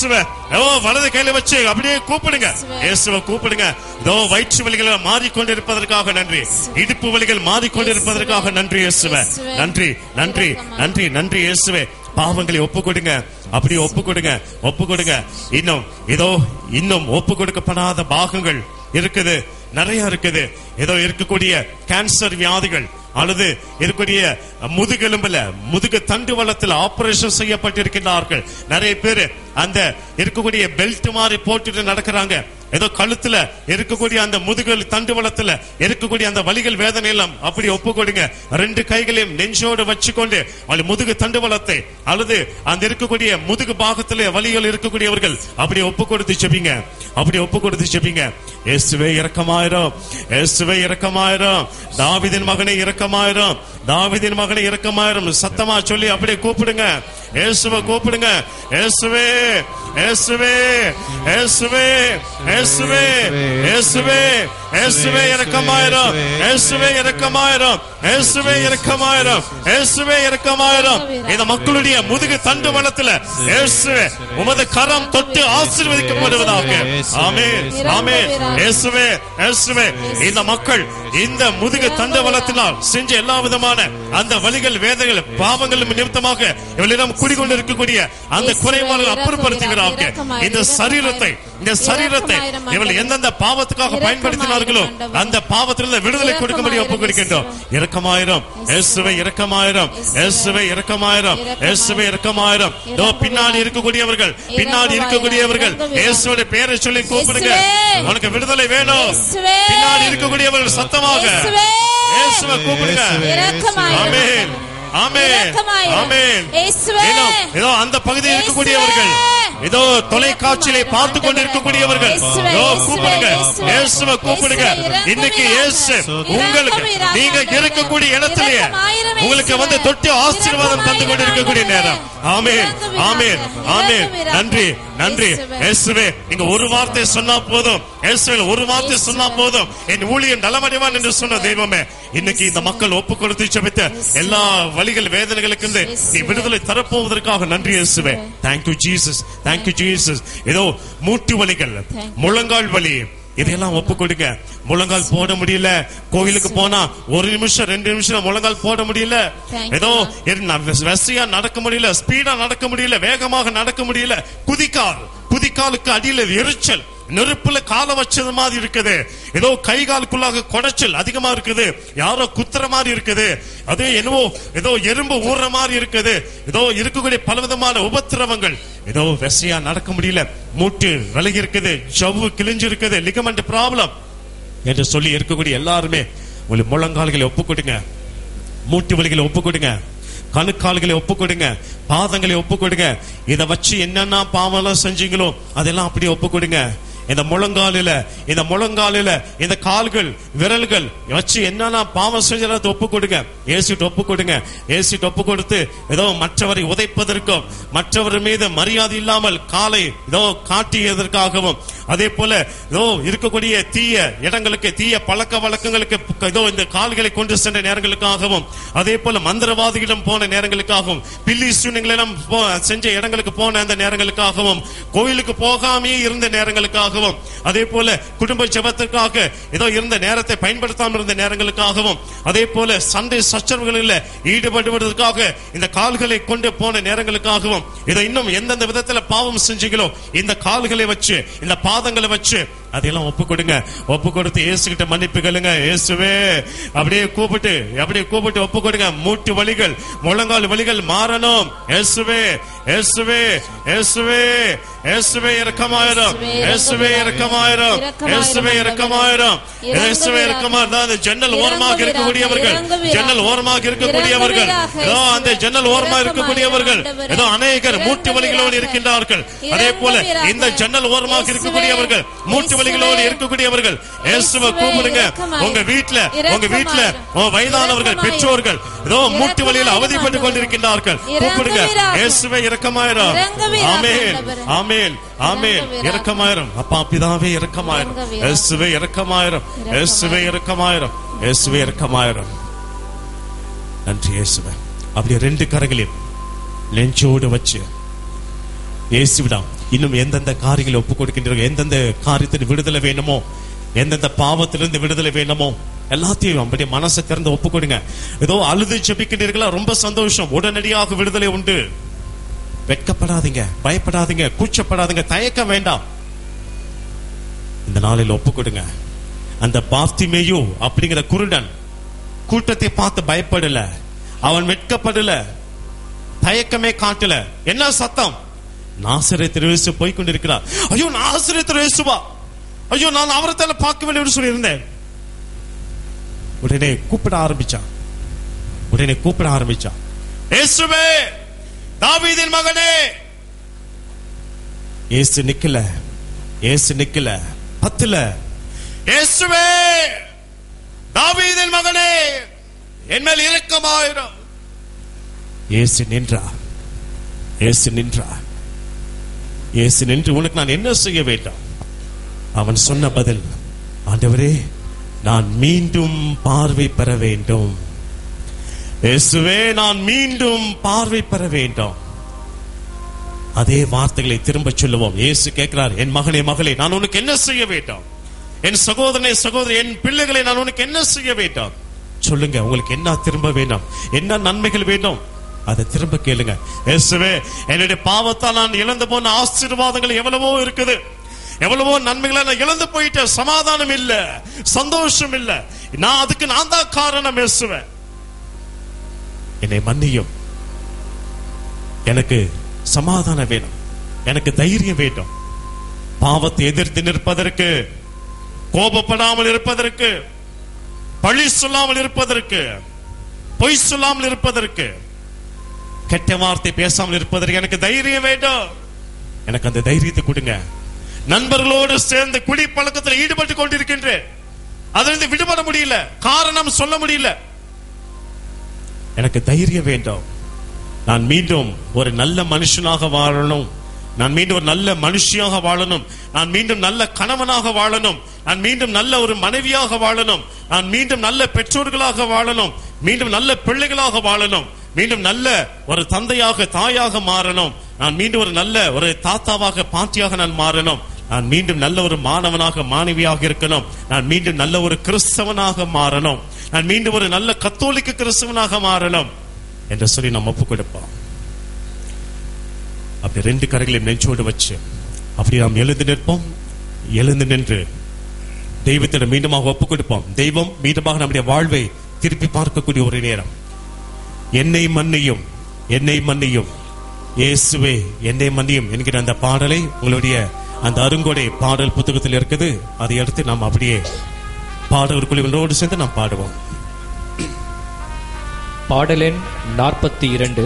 ஓ வலது கையில வச்சு அப்படியே கூப்பிடுங்க இயேசுவே. இயேசுவை கூப்பிடுங்க இதோ வயிற்று வலிகள் மாறிக்கொண்டிருப்பதற்காக நன்றி இடுப்பு வலிகள் மாறிக்கொண்டிருப்பதற்காக நன்றி இயேசுவே இயேசுவே. நன்றி நன்றி இரக்கமாய். நன்றி நன்றி இயேசுவே பாவங்களை ஒப்பு கொடுங்க அப்படியே ஒப்பு கொடுங்க ஒப்பு கொடுங்க இன்னும் இதோ இன்னும் ஒப்பு கொடுக்கப்படாத பாகங்கள் இருக்குது நிறைய இருக்குது ஏதோ இருக்கக்கூடிய கேன்சர் வியாதிகள் அல்லது இருக்கக்கூடிய முதுகெலும்புல முதுகு தண்டு வளத்துல ஆபரேஷன் செய்யப்பட்டிருக்கிறார்கள் நிறைய பேர் அந்த இருக்கக்கூடிய பெல்ட் மாதிரி போட்டுட்டு நடக்கிறாங்க ஏதோ கழுத்துல இருக்கக்கூடிய அந்த முதுகல் தண்டு வளத்துல இருக்கக்கூடிய அந்த வலிகள் வேதனை எல்லாம் அப்படி ஒப்பு கொடுங்க ரெண்டு கைகளையும் நெஞ்சோடு வச்சுக்கொண்டு அவள் முதுகு தண்டு வளத்தை அல்லது அந்த இருக்கக்கூடிய முதுகு பாகத்திலே வலிகள் இருக்கக்கூடியவர்கள் அப்படி ஒப்பு கொடுத்து செபிங்க அப்படி ஒப்பு கொடுத்து செபிங்க இயேசுவே இரக்கமாயிரும் இயேசுவே இரக்கமாயிரும் தாவிதின் மகனை இரக்கமாயிரும் தாவிதின் மகனை இரக்கமாயிரும் சத்தமா சொல்லி அப்படியே கூப்பிடுங்க இயேசுவை கூப்பிடுங்க இயேசுவே இயேசுவே இயேசுவே இயேசுவே இயேசுவே இயேசுவே இரக்கமாயிரும் இயேசுவே இரக்கமாயிரும் இயேசுவே இரக்கமாயிரும் இயேசுவே இரக்கமாயிரும் இந்த மக்களுடைய முதுகு தண்டு வளத்துல இயேசுவே உமது கரம் தொட்டு ஆசீர்வதிக்கப்படுவதாக ஆமென் ஆமென் இயேசுவே இயேசுவே இந்த மக்கள் இந்த முதுகு தண்டு வளத்தினால் செஞ்ச எல்லா விதமான அந்த வலிகள் வேதனைகள் பாவங்கள் நிமித்தமாக இவளிடம் குடிகொண்டிருக்கக்கூடிய அந்த குறைபாடுகள் அப்புறப்படுத்துகிறாங்க இந்த சரீரத்தை இந்த சரீரத்தை இவள் எந்தெந்த பாவத்துக்காக பயன்படுத்தினார்களோ அந்த பாவத்திலிருந்து விடுதலை கொடுக்கும்படி ஒப்பு கொடுக்கின்றோம் இரக்கமாயிரம் இயேசுவை இரக்கமாயிரம் இயேசுவை இரக்கமாயிரம் இயேசுவை இரக்கமாயிரம் இதோ பின்னாடி இருக்கக்கூடியவர்கள் பின்னாடி இருக்கக்கூடியவர்கள் இயேசுவோட பேரை சொல்லி கூப்பிடுங்க இயேசுவே. உனக்கு விடுதலை வேணும் இயேசுவே. பின்னாடி இருக்கக்கூடியவர்கள் சத்தமாக இயேசுவே. இயேசுவை கூப்பிடுங்க இரக்கமாயிரும். ஆமென் ஆமென் இரக்கமாயிரும். ஆமென் இயேசுவே. இதோ இதோ அந்த பகுதியில் இருக்கக்கூடியவர்கள் இதோ தொலைக்காட்சியிலே பார்த்து கொண்டிருக்கக்கூடியவர்கள் இயேசுவே, இதோ இயேசுவே, கூப்பிடுங்க இயேசுவே. இயேசுவை கூப்பிடுங்க இயேசுவே, இன்னைக்கு இயேசு இரக்கமாயிரும். உங்களுக்கு இரக்கமாயிரும். நீங்க இருக்கக்கூடிய இடத்திலேயே இரக்கமாயிரும், உங்களுக்கு வந்து இயேசுவே. தொட்டு ஆசீர்வாதம் தந்து கொண்டிருக்கக்கூடிய நேரம் ஆமென் இரக்கமாயிரும். ஆமென் ஆமென் இரக்கமாயிரும். நன்றி நன்றி இயேசுவே. இயேசுவே நீங்க ஒரு வார்த்தை சொன்னா போதும் இயேசுவே ஒரு வார்த்தை இயேசுவே. சொன்னா போதும் என் ஊழியன் நலமடைவான் என்று சொன்ன தெய்வமே இன்னைக்கு இந்த மக்கள் ஒப்பு கொடுத்து செபித்த எல்லா வழிகள் வேதனைகளுக்கு இருந்து நீ இயேசுவே. விடுதலை தரப்போவதற்காக நன்றி இயேசுவே தேங்க்யூ ஜீசஸ் தேங்க்யூ ஜீசஸ் ஏதோ மூட்டு வலிகள் you. முழங்கால் வலி இதையெல்லாம் ஒப்பு கொடுங்க முழங்கால் போட முடியல கோயிலுக்கு போனா ஒரு நிமிஷம் ரெண்டு நிமிஷம் முழங்கால் போட முடியல Thank you, ஏதோ Lord. என் ந- வெசையா நடக்க முடியல ஸ்பீடா நடக்க முடியல வேகமாக நடக்க முடியல குதிக்கால் குதிக்காலுக்கு அடியில எரிச்சல் நெருப்புல கால வச்சது மாதிரி இருக்குது ஏதோ கை காலுக்குள்ளாக குடைச்சல் அதிகமா இருக்குது யாரோ குத்துற மாதிரி இருக்குது அதே என்னவோ ஏதோ எறும்பு ஊறுற மாதிரி இருக்குது ஏதோ இருக்கக்கூடிய பலவிதமான உபத்திரவங்கள் ஏதோ வெசையா நடக்க முடியல மூட்டு விலகி இருக்குது ஜவ்வு கிழிஞ்சு இருக்குது லிகமெண்ட் ப்ராப்ளம் என்று சொல்லி இருக்கக்கூடிய எல்லாருமே உங்களுக்கு முழங்கால்களை ஒப்பு கொடுங்க மூட்டு வலிகளை ஒப்பு கொடுங்க கணுக்கால்களை ஒப்பு கொடுங்க பாதங்களை ஒப்பு கொடுங்க இத வச்சு என்னென்ன பாவம்லாம் செஞ்சீங்களோ அதெல்லாம் அப்படியே ஒப்பு கொடுங்க இந்த முழங்காலில இந்த முழங்காலில இந்த கால்கள் விரல்கள் வச்சு என்னென்ன பாவம் செஞ்சதை ஒப்பு கொடுங்க ஏசிட்டு ஒப்பு கொடுங்க ஏசிட்டு ஒப்பு கொடுத்து ஏதோ மற்றவரை உதைப்பதற்கும் மற்றவர் மீது மரியாதை இல்லாமல் காலை ஏதோ காட்டியதற்காகவும் அதே போல ஏதோ இருக்கக்கூடிய தீய இடங்களுக்கு தீய பழக்க வழக்கங்களுக்கு ஏதோ இந்த கால்களை கொண்டு சென்ற நேரங்களுக்காகவும் அதே போல மந்திரவாதிகளிடம் போன நேரங்களுக்காகவும் பில்லி சூன்யங்களிடம் போ- செஞ்ச இடங்களுக்கு போன அந்த நேரங்களுக்காகவும் கோயிலுக்கு போகாமே இருந்த நேரங்களுக்காகவும் அதே போல குடும்ப ஜெபத்திற்காக ஏதோ இருந்த நேரத்தை பயன்படுத்தாமல் இருந்த நேரங்களுக்காகவும் அதே போல சண்டை சச்சரவுகளில் ஈடுபடுவதற்காக இந்த கால்களை கொண்டு போன நேரங்களுக்காகவும் இதை இன்னும் எந்தெந்த விதத்துல பாவம் செஞ்சீங்களோ இந்த கால்களை வச்சு இந்த பாதங்களை வச்சு அதையெல்லாம் ஒப்பு கொடுங்க ஒப்பு கொடுத்து இயேசுகிட்ட மன்னிப்பு கேளுங்க இயேசுவே அப்படியே கூப்பிட்டு அப்படியே கூப்பிட்டு ஒப்பு கொடுங்க மூட்டு வலிகள் முழங்கால் வலிகள் மாறணும் இயேசுவே இயேசுவே இயேசுவே இயேசுவே இரக்கமாயிரும் இயேசுவே இரக்கமாயிரும் இயேசுவே இரக்கமாயிரும் இயேசுவே இரக்கமாயிரும் அந்த ஜன்னல் ஓரமாக இருக்கக்கூடியவர்கள் ஜன்னல் ஓரமாக இருக்கக்கூடியவர்கள் ஏதோ அந்த ஜன்னல் ஓரமாக இருக்கக்கூடியவர்கள் ஏதோ அநேகர் மூட்டு வலிகளோடு இருக்கின்றார்கள் அதே போல இந்த ஜன்னல் ஓரமாக இருக்கக்கூடியவர்கள் மூட்டு வலிகளோடு இருக்கக்கூடியவர்கள் இயேசுவை கூப்பிடுங்க உங்க வீட்டுல உங்க வீட்டுல உங்க வயதானவர்கள் பெற்றோர்கள் ஏதோ மூட்டு வலியில் அவதிப்பட்டு கொண்டிருக்கின்றார்கள் கூப்பிடுங்க இயேசுவை இரக்கமாயிரும் ஆமென் ஆமென் ஆமென் இரக்கமாயிரும் அப்பா பிதாவே இரக்கமாயிரும் இயேசுவே இரக்கமாயிரும் இயேசுவே இரக்கமாயிரும் இயேசுவே இரக்கமாயிரும் நன்றி இயேசுவே அப்படியே ரெண்டு கரங்களையும் நெஞ்சோடு வச்சு இயேசுவிடம் இன்னும் எந்தெந்த காரியங்களை ஒப்பு கொடுக்கின்றீர்கள் எந்தெந்த காரியத்தில் விடுதலை வேணுமோ எந்தெந்த பாவத்திலிருந்து விடுதலை வேணுமோ எல்லாத்தையும் அப்படியே மனசை திறந்து ஒப்பு கொடுங்க ஏதோ அழுது ஜெபிக்கின்றீர்களா ரொம்ப சந்தோஷம் உடனடியாக விடுதலை உண்டு வெட்கப்படாதீங்க பயப்படாதீங்க கூச்சப்படாதீங்க தயக்கம் வேண்டாம் இந்த நாளில் ஒப்பு கொடுங்க அந்த பார்த்திமேயு அப்படிங்கிற குருடன் கூட்டத்தை பார்த்து பயப்படல அவன் வெட்கப்படல தயக்கமே காட்டல என்ன சத்தம் நாசரேத் இயேசு போய் கொண்டிருக்கிறார் ஐயோ நாசரேத் இயேசுவா ஐயோ நான் அவரத்தால பார்க்க வேண்டும் சொல்லியிருந்தேன் உடனே கூப்பிட ஆரம்பிச்சான் உடனே கூப்பிட ஆரம்பிச்சான் இயேசுவே தாவீதின் மகனே இயேசு நிக்கல இயேசு நிக்கல பத்துல இயேசுவே தாவீதின் மகனே என் மேல் இரக்கமாயிரும் இயேசு நின்றார் இயேசு நின்றார் இயேசு நின்று உனக்கு நான் என்ன செய்ய வேண்டும் அவன் சொன்ன பதில் ஆண்டவரே நான் மீண்டும் பார்வை பெற வேண்டும் இயேசுவே நான் மீண்டும் பார்வை பெற வேண்டும் அதே வார்த்தைகளை திரும்ப சொல்லுவோம் இயேசு கேட்கிறார் என் மகனே மகளே நான் உனக்கு என்ன செய்ய வேண்டும் என் சகோதரனே சகோதரி என் பிள்ளைகளை நான் உனக்கு என்ன செய்ய வேண்டும் சொல்லுங்க உங்களுக்கு என்ன திரும்ப வேண்டும் என்ன நன்மைகள் வேண்டும் அதை திரும்ப கேளுங்க இயேசுவே என்னுடைய பாவத்தால் நான் இழந்து போன ஆசீர்வாதங்கள் எவ்வளவோ இருக்குது எவ்வளவோ நன்மைகளை நான் இழந்து போயிட்டேன் சமாதானம் இல்ல சந்தோஷம் இல்ல நான் அதுக்கு நான் தான் காரணம் இயேசுவேன் என்னை மன்னியும் எனக்கு சமாதானம் வேணும் எனக்கு தைரியம் வேண்டும் பாவத்தை எதிர்த்து நிற்பதற்கு கோபப்படாமல் இருப்பதற்கு பழி சொல்லாமல் இருப்பதற்கு பொய் சொல்லாமல் இருப்பதற்கு கெட்ட வார்த்தை பேசாமல் இருப்பதற்கு எனக்கு தைரியம் வேண்டும் எனக்கு அந்த தைரியத்தை கொடுங்க நண்பர்களோடு சேர்ந்து குடி பழக்கத்தில் ஈடுபட்டு கொண்டிருக்கின்றேன் அதிலிருந்து விடுபட முடியல காரணம் சொல்ல முடியல எனக்கு தைரியம் வேண்டும் நான் மீண்டும் ஒரு நல்ல மனுஷனாக வாழணும் நான் மீண்டும் ஒரு நல்ல மனுஷியாக வாழணும் நான் மீண்டும் நல்ல கணவனாக வாழணும் நான் மீண்டும் நல்ல ஒரு மனைவியாக வாழணும் நான் மீண்டும் நல்ல பெற்றோர்களாக வாழணும் மீண்டும் நல்ல பிள்ளைகளாக வாழணும் மீண்டும் நல்ல ஒரு தந்தையாக தாயாக மாறணும் நான் மீண்டும் ஒரு நல்ல ஒரு தாத்தாவாக பாட்டியாக நான் மாறணும் நான் மீண்டும் நல்ல ஒரு மாணவனாக மாணவியாக இருக்கணும் நான் மீண்டும் நல்ல ஒரு கிறிஸ்தவனாக மாறணும் நான் மீண்டும் ஒரு நல்ல கத்தோலிக்க கிறிஸ்தவனாக மாறணும் என்று சொல்லி நாம் ஒப்பு கொடுப்போம் அப்படி ரெண்டு கரைகளையும் நெஞ்சோடு வச்சு அப்படி நாம் எழுந்து நிற்போம் எழுந்து நின்று தெய்வத்திடம் மீண்டுமாக ஒப்பு கொடுப்போம் தெய்வம் மீண்டுமாக நம்முடைய வாழ்வை திருப்பி பார்க்கக்கூடிய ஒரு நேரம் என்னை மன்னியும் என்னை மன்னியும் இயேசுவே என்னை மன்னியும் என்கிற அந்த பாடலை உங்களுடைய அந்த அருங்கொடை பாடல் புத்தகத்தில் இருக்குது அதை எடுத்து நாம் அப்படியே பாடல் குழுவினரோடு சேர்ந்து நாம் பாடுவோம் பாடலெண் நாற்பத்தி இரண்டு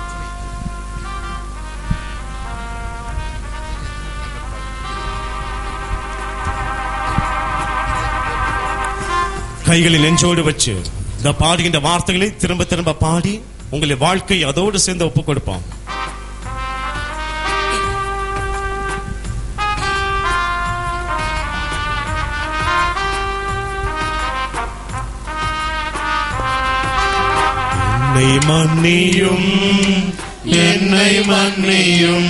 கைகளை நெஞ்சோடு வச்சு இந்த பாடுகின்ற வார்த்தைகளை திரும்ப திரும்ப பாடி உங்களுடைய வாழ்க்கை அதோடு சேர்ந்து ஒப்பு கொடுப்போம் என்னை மன்னியும் என்னை மன்னியும்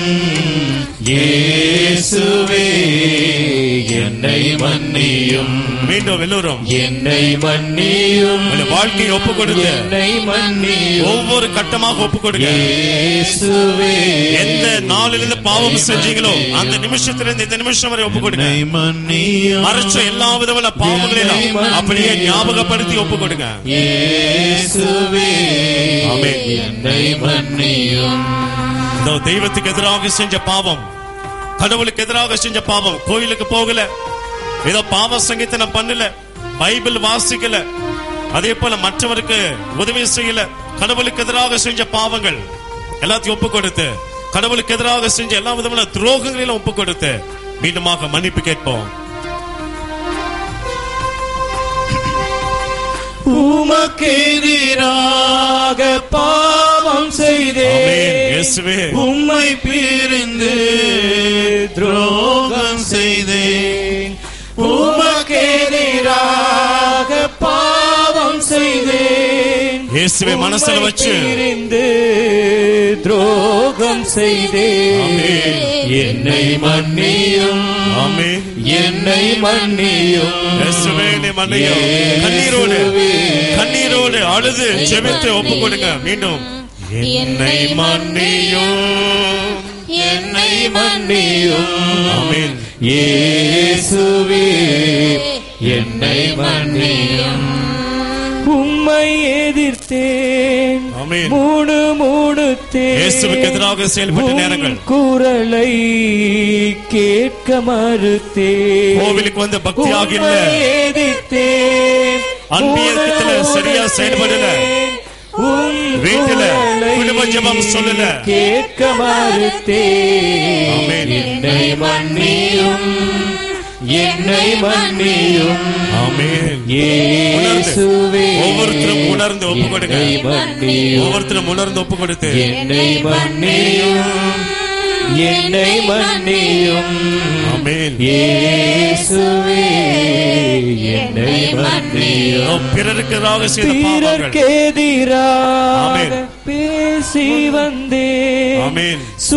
இயேசுவே என்னை மன்னியும் மீண்டும் எல்லோரும் என்னை மன்னியும் உங்களுடைய வாழ்க்கையை ஒப்பு கொடுங்க என்னை மன்னியும் ஒவ்வொரு கட்டமாக ஒப்பு கொடுங்க இயேசுவே எந்த நாளிலிருந்து பாவம் செஞ்சீங்களோ அந்த நிமிஷத்திலிருந்து இந்த நிமிஷம் வரை ஒப்பு கொடுங்க என்னை மன்னியும் மறைச்ச எல்லா விதமான பாவங்களையும் அப்படியே ஞாபகப்படுத்தி ஒப்பு கொடுங்க இயேசுவே ஆமென். என்னை மன்னியும் இந்த தெய்வத்துக்கு எதிராக செஞ்ச பாவம் கடவுளுக்கு எதிராக செஞ்ச பாவம் கோயிலுக்கு போகல ஏதோ பாவ சங்கீதனம் பண்ணல பைபிள் வாசிக்கல அதே போல மற்றவருக்கு உதவி செய்யல கடவுளுக்கு எதிராக செஞ்ச பாவங்கள் எல்லாத்தையும் ஒப்பு கொடுத்து கடவுளுக்கு எதிராக செஞ்ச எல்லா விதமான துரோகங்களிலும் ஒப்பு கொடுத்து மீண்டுமாக மன்னிப்பு கேட்போம் உமக்கெதிராக பாவம் செய்தே ஆமென். இயேசுவே உம்மை பிரிந்து துரோகம் செய்தேன் உமக்கெதிராக பாவம் செய்தேன் இயேசுவே மனசுல வச்சு பிரிந்து துரோகம் பாவம் செய்தேன் என்னை மன்னியும் ஆமென் என்னை மன்னியும் இயேசுவே நீ மன்னியும் கண்ணீரோடு கண்ணீரோடு அழுது ஜெபித்து ஒப்பு கொடுங்க மீண்டும் என்னை மன்னியும் என்னை மன்னியும் ஆமென் இயேசுவே என்னை மன்னியும் உம்மை எதிர்த்தேன் ஆமென். மூணு மூணுத்தேன் இயேசுவுக்கு எதிராக செயல்பட்ட நேரங்கள் குரலை கேட்க மறுத்தேன் கோவிலுக்கு வந்து பக்தியாக இல்ல உம்மை எதிர்த்தேன் அன்பியத்துல சரியா செயல்படல. உம் வீட்டுல குரலை குடும்ப ஜெபம் சொல்லல. கேட்க மறுத்தேன் ஆமென். என்னை மன்னியும் என்னை மன்னியும் ஆமென் இயேசுவே ஒவ்வொருத்தரும் உணர்ந்து ஒப்பு கொடுங்க. என்னை மன்னியும் ஒவ்வொருத்தரும் உணர்ந்து ஒப்பு கொடுத்து என்னை மன்னியும் என்னை மன்னியும் ஆமென் இயேசுவே என்னை மன்னியும் நாம் பிறருக்கு எதிராக செய்த பாவங்கள் பிறர்க்கு எதிராக ஆமென். பேசி வந்தேன் ஆமென்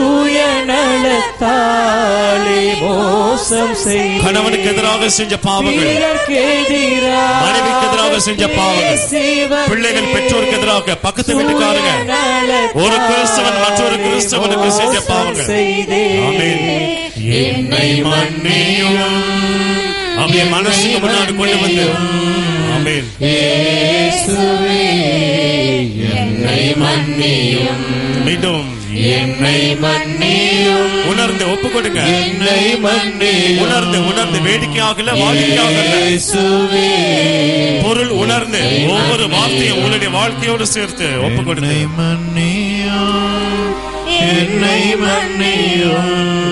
சுயநலத்தாலே மோசம் செய்தேன் கணவனுக்கு எதிராக செஞ்ச பாவங்கள் பிறர்க்கு எதிராக மனைவிக்கு எதிராக செஞ்ச பாவங்கள் பேசி வந்தேன். பிள்ளைகள் பெற்றோருக்கு எதிராக பக்கத்து வீட்டுக்காரங்க ஒரு கிறிஸ்தவன் மற்றொரு கிறிஸ்தவனுக்கு செஞ்ச பாவங்கள் ஆமென் என்னை மன்னியும் அப்படியே மனசுக்கு முன்னாடி கொண்டு வந்து ஆமென் இயேசுவே என்னை மன்னியும் மீண்டும் என்னை மன்னியும் உணர்ந்து ஒப்பு கொடுங்க என்னை மன்னியும் உணர்ந்து உணர்ந்து வேடிக்கையாகல வாடிக்கையாகல இயேசுவே பொருள் உணர்ந்து ஒவ்வொரு வார்த்தையும் உங்களுடைய வாழ்க்கையோடு சேர்த்து ஒப்பு கொடுத்து என்னை மன்னியும் என்னை மன்னியும்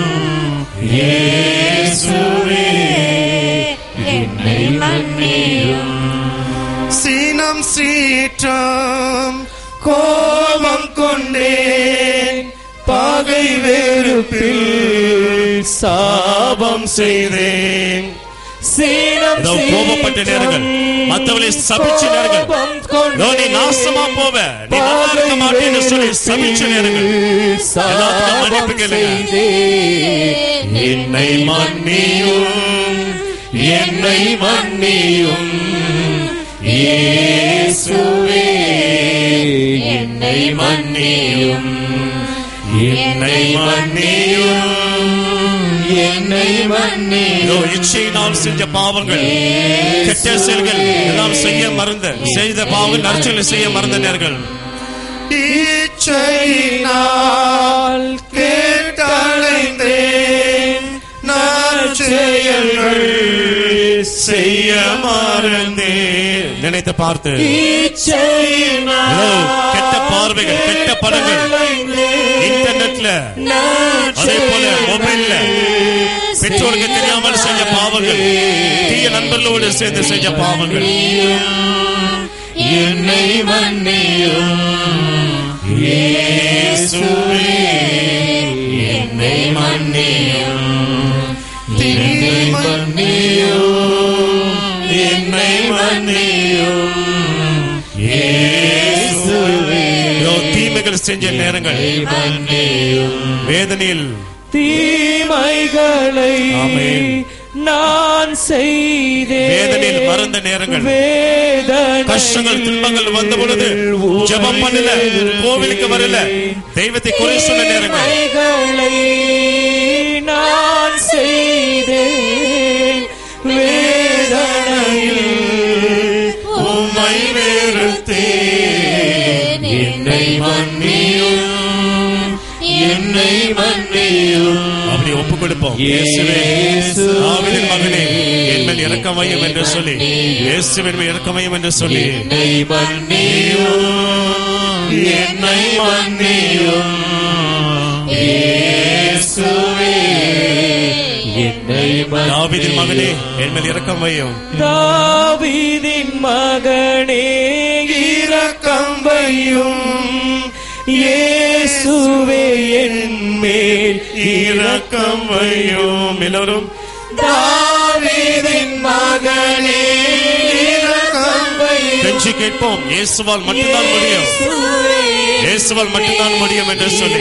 இயேசுவே என்னை மன்னியும் சீனம் சீற்றம் கோபம் கொண்டேன் பகை வெறுப்பில் சாபம் செய்தேன் சீனம் இதோ கோபப்பட்ட நேரங்கள் மத்தவளை சபிச்ச நேரங்கள் இதோ நீ நாசமா போவ நீ நல்லா இருக்க மாட்டேன்னு சொல்லி சபிச்ச நேரங்கள் எல்லாத்துக்கும் மன்னிப்பு கேளுங்க. என்னை மன்னியும் என்னை மன்னியும் இயேசுவே என்னை மன்னியும் என்னை மன்னியும் என்னை மன்னியும் இதோ இச்சையினால் செஞ்ச பாவங்கள் கெட்ட செயல்கள் எல்லாம் செய்ய மறந்த செய்த பாவங்கள் நற்செயல் செய்ய மறந்த நேர்கள் இச்சையினால் கேட்டடைந்தேன் நற்செயல்கள் செய்ய மறந்தேன் நினைத்து பார்த்து இதோ கெட்ட பார்வைகள் கெட்ட படங்கள் இன்டர்நெட்ல அதே போல மொபைல்ல பெற்றோருக்கு தெரியாமல் செஞ்ச பாவங்கள் தீய நண்பர்களோடு சேர்ந்து செஞ்ச பாவங்கள் என்னை மன்னியும் இயேசுவே, என்னை மன்னியும் என்னை மன்னியும் என்னை மன்னியும் இயேசுவே இதோ தீமைகள் செஞ்ச நேரங்கள் மன்னியும் வேதனையில் தீமைகளை ஆமென். நான் செய்தேன் வேதனையில் மறந்த நேரங்கள் வேதனை கஷ்டங்கள் துன்பங்கள் வந்த பொழுது ஜெபம் பண்ணல கோவிலுக்கு வரல தெய்வத்தை குறை சொன்ன நேரங்கள் தீமைகளை நான் செய்தேன் வேதனையில் உம்மை வெறுத்தேன் என்னை மன்னியும் என்னை மன்னியும் அப்படி ஒப்பு கொடுப்போம் இயேசுவே ஆவிதின் மகனே என் மேல் இறக்கம் வையும் என்று சொல்லி இயேசுவின் மேல் இறக்கம் வையும் என்று சொல்லி என்னை மன்னியும் என்னை மன்னியும் இயேசுவே என்னை தாவீதின் மகனே என் மேல் இறக்கம் வையும் தாவீதின் மகனே இரக்கம் வையும் இயேசுவே என் மேல் இறக்கம் வையும் எல்லோரும் தாவீதின் மகனே இரக்கம் வையும் கெஞ்சி கேட்போம் இயேசுவால் மட்டும்தான் முடியும் இயேசுவே இயேசுவால் மட்டும்தான் முடியும் என்று சொல்லி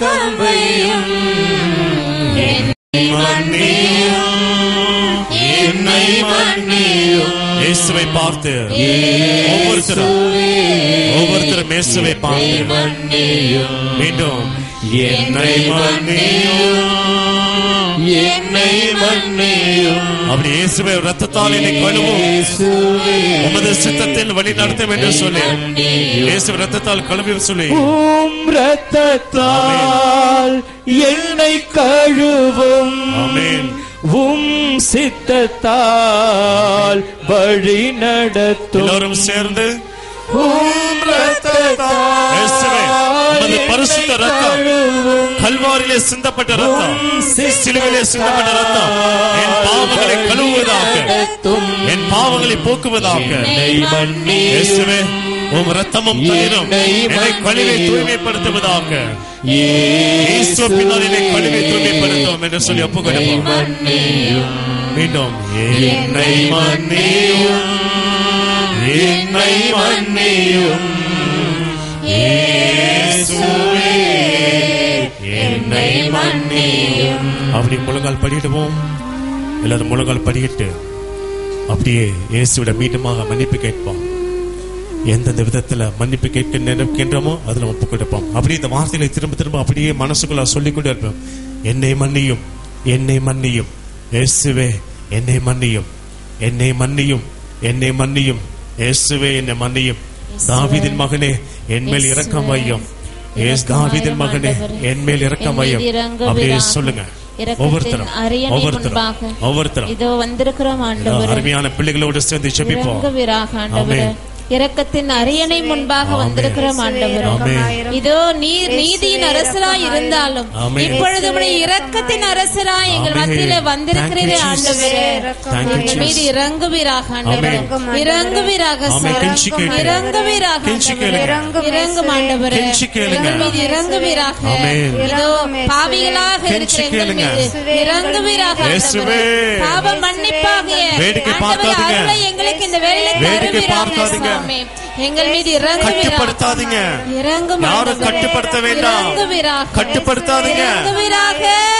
என்னை மன்னியும் இயேசுவை பார்த்து ஒவ்வொருத்தரும் ஒவ்வொருத்தரும் இயேசுவை பார்த்து மீண்டும் என்னை மன்னியும் என்னை மன்னியும் அப்படி இயேசுவை ரத்தத்தால் என்னை கழுவும் இயேசுவே உமது சித்தத்தில் வழி நடத்தும் என்று சொல்லி இயேசு ரத்தத்தால் கழுவி சொல்லி உம் ரத்தத்தால் என்னை கழுவும் ஆமென் உம் சித்தத்தால் வழி நடத்தும் எல்லோரும் சேர்ந்து உம் ரத்தத்தால் இயேசுவே, உமது பரிசுத்த ரத்தம் கழுவும் கல்வாரிலே சிந்தப்பட்ட ரத்தம் சிலுவிலே சிந்தப்பட்ட ரத்தம் என் பாவங்களை கழுவுவதாக நடத்தும் என் பாவங்களை போக்குவதாக என்னை மன்னியும் இயேசுவே உம் ரத்தமும் தண்ணீரும் என்னை கழுவி தூய்மைப்படுத்துவதாக இயேசு பின்னால் என்னை கழுவி தூய்மைப்படுத்தும் என்று சொல்லி ஒப்பு கொடுப்போம் மன்னியும் மீண்டும் என்னை மன்னியும் என்னை மன்னியும் இயேசுவே என்னை மன்னியும் அப்படி முழங்கால் படியிடுவோம் எல்லாரும் முழங்கால் படியிட்டு அப்படியே இயேசுவிட மீண்டுமாக மன்னிப்பு கேட்போம் எந்தெந்த விதத்துல மன்னிப்பு கேட்க நினைக்கின்றோமோ அதுல ஒப்பு கொடுப்போம் அப்படியே இந்த வார்த்தைகளை திரும்ப திரும்ப அப்படியே மனசுக்குள்ள சொல்லிக்கொண்டே இருப்போம் என்னை மன்னியும் என்னை மன்னியும் இயேசுவே என்னை மன்னியும் என்னை மன்னியும் என்னை மன்னியும் இயேசுவே என்னை மன்னியும் தாவீதின் மகனே என் மேல் இரக்கம் வையும் ஏஸ் தாவீதின் மகனே என் மேல் இரக்கம் வையும் அப்படியே சொல்லுங்க ஒவ்வொருத்தரும் ஒவ்வொருத்தரும் ஒவ்வொருத்தரும் இதோ வந்திருக்கிறோம் ஆண்டவரே அருமையான பிள்ளைகளோடு சேர்ந்து செபிப்போம் இறங்குவீராக ஆண்டவரே ஆமென். இரக்கத்தின் அரியணை முன்பாக ஆமென். வந்திருக்கிறோம் ஆண்டவரே ஆமென். இதோ நீர் நீதியின் அரசராய் இருந்தாலும் ஆமென். இப்பொழுது உம்முடைய இரக்கத்தின் அரசராய் எங்கள் ஆமென். மத்தியிலே வந்திருக்கிறீரே Thank you, Jesus. ஆண்டவரே Thank you, எங்கள் மீது Jesus. இறங்குவீராக ஆண்டவரே ஆமென். இறங்குவீராக ஆமென். சாமி. கெஞ்சி கேளுங்க. இறங்குவீராக கெஞ்சி ஆண்டவரே. கேளுங்க. இறங்கும் ஆண்டவரே கெஞ்சி கேளுங்க. எங்கள் மீது இறங்குவீராக ஆமென். இதோ பாவிகளாக கெஞ்சி இருக்கிற எங்கள் கேளுங்க. மீது இறங்குவீராக இயேசுவே. ஆண்டவரே. பாவ மன்னிப்பாகிய வேடிக்கை ஆண்டவரே, பார்க்காதீங்க. அருளை எங்களுக்கு இந்த வேளையிலே வேடிக்கை தருவீராக பார்க்காதீங்க. சுவாமி. எங்கள் மீது இறங்குவீராக கட்டுப்படுத்தாதீங்க இறங்கும் யாரும் ஆண்டவரே. கட்டுப்படுத்த வேண்டாம் இறங்குவீராக கட்டுப்படுத்தாதீங்க இறங்குவீராக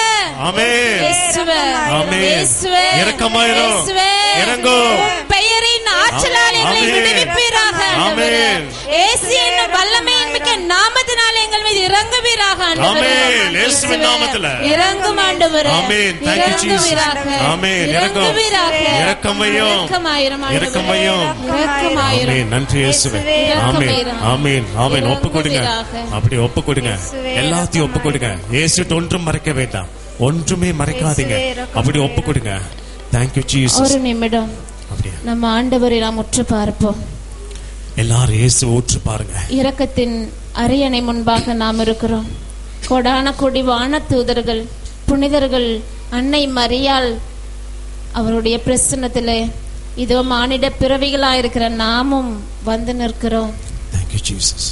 ஆமென் இயேசுவே. ஆமென். இயேசுவே. இரக்கமாயிரும். இயேசுவே. இறங்கும். உம் பெயரின் ஆற்றலால் எங்களை ஆமென். விடுவிப்பீராக ஆண்டவரே. ஆமென். இயேசு என்னும் வல்லமையின் மிக்க நாமத்தினால் எங்கள் மீது இறங்குவீராக ஆண்டவரே. ஆமென். இயேசுவின் நாமத்தில. இறங்கும் ஆண்டவரே. ஆமென். Thank you, Jesus. இறங்குவீராக. ஆமென். இறங்கும். இறங்குவீராக. இரக்கமையும். இரக்கமாயிரும் ஆண்டவரே. இரக்கமையும். இரக்கமாயிரும். ஆமென் நன்றி இயேசுவே ஆமென் ஆமென் ஆமென் ஒப்பு கொடுங்க அப்படி ஒப்பு கொடுங்க எல்லாத்தையும் ஒப்பு கொடுங்க இயேசுட்டு ஒன்றும் மறைக்க வேண்டாம் ஒன்றுமே மறைக்காதீங்க அப்படி ஒப்பு கொடுங்க தேங்க்யூ ஜீசஸ் ஒரு நிமிடம் அப்படியே நம்ம ஆண்டவரை நாம் உற்று பார்ப்போம் எல்லாரும் இயேசு ஊற்று பாருங்க இரக்கத்தின் அரியணை முன்பாக நாம் இருக்கிறோம் கொடான கொடி வான தூதர்கள் புனிதர்கள் அன்னை மரியாள் அவருடைய பிரசன்னத்திலே இதோ மானிட பிறவிகளாயிருக்கிற நாமும் வந்து நிற்கிறோம் தேங்க்யூ ஜீசஸ்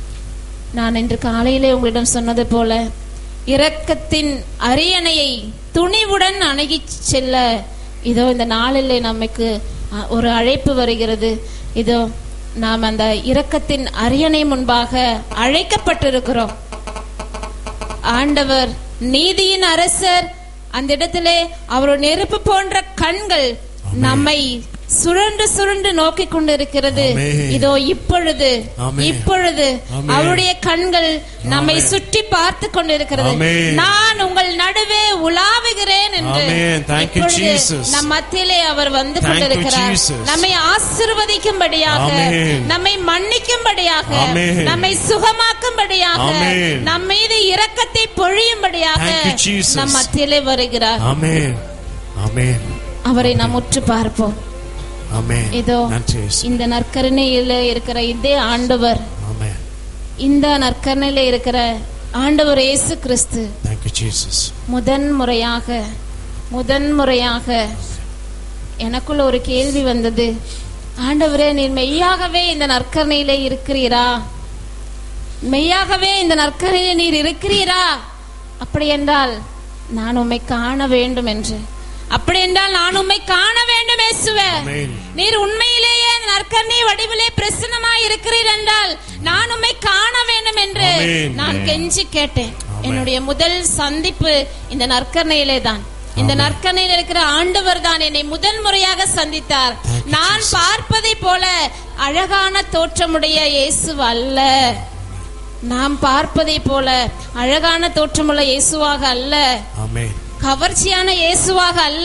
நான் இன்று காலையிலே உங்களிடம் சொன்னது போல இரக்கத்தின் அரியணையை துணிவுடன் அணுகி செல்ல இதோ இந்த நாளிலே நமக்கு அ, ஒரு அழைப்பு வருகிறது இதோ நாம் அந்த இரக்கத்தின் அரியணை முன்பாக அழைக்கப்பட்டிருக்கிறோம் ஆண்டவர் நீதியின் அரசர் அந்த இடத்திலே அவருடைய நெருப்பு போன்ற கண்கள் நம்மை சுழன்று சுழன்று நோக்கிக் கொண்டிருக்கிறது ஆமென். இதோ இப்பொழுது ஆமென். இப்பொழுது ஆமென். அவருடைய கண்கள் நம்மை சுற்றி பார்த்து கொண்டிருக்கிறது ஆமென். நான் உங்கள் நடுவே உலாவுகிறேன் என்று ஆமென். Thank you, இப்பொழுது Jesus. நம் மத்தியிலே அவர் வந்து Thank you, கொண்டிருக்கிறார் Jesus. நம்மை ஆசிர்வதிக்கும்படியாக ஆமென். நம்மை மன்னிக்கும்படியாக ஆமென். நம்மை சுகமாக்கும்படியாக ஆமென். நம் மீது இரக்கத்தை பொழியும்படியாக Thank you, Jesus. நம் மத்தியிலே வருகிறார் ஆமென் ஆமென் அவரை நாம் உற்று பார்ப்போம் ஆமென் இதோ நன்றி இயேசு இந்த நற்கருணையில இருக்கிற இதே ஆண்டவர் ஆமென் இந்த நற்கருணையில இருக்கிற ஆண்டவர் இயேசு கிறிஸ்து தேங்க்யூ ஜீசஸ் முதன் முறையாக முதன் முறையாக எனக்குள்ள ஒரு கேள்வி வந்தது ஆண்டவரே நீர் மெய்யாகவே இந்த நற்கருணையிலே இருக்கிறீரா மெய்யாகவே இந்த நற்கருணையிலே நீர் இருக்கிறீரா அப்படி என்றால் நான் உம்மை காண வேண்டும் என்று அப்படி என்றால் நான் உம்மை காண வேண்டும் இயேசுவே ஆமென். நீர் உண்மையிலேயே நற்கருணை வடிவிலே பிரசன்னமாய் இருக்கிறீர் என்றால் நான் உம்மை காண வேண்டும் என்று ஆமென். நான் கெஞ்சி கேட்டேன் ஆமென். என்னுடைய முதல் சந்திப்பு இந்த நற்கரணையிலே தான் இந்த நற்கரணையில் இருக்கிற ஆண்டவர் தான் என்னை முதல் முறையாக சந்தித்தார் Thank you, நான் Jesus. பார்ப்பதை போல அழகான தோற்றமுடைய இயேசு அல்ல நாம் பார்ப்பதை போல அழகான தோற்றமுள்ள இயேசுவாக அல்ல ஆமென் கவர்ச்சியான இயேசுவாக அல்ல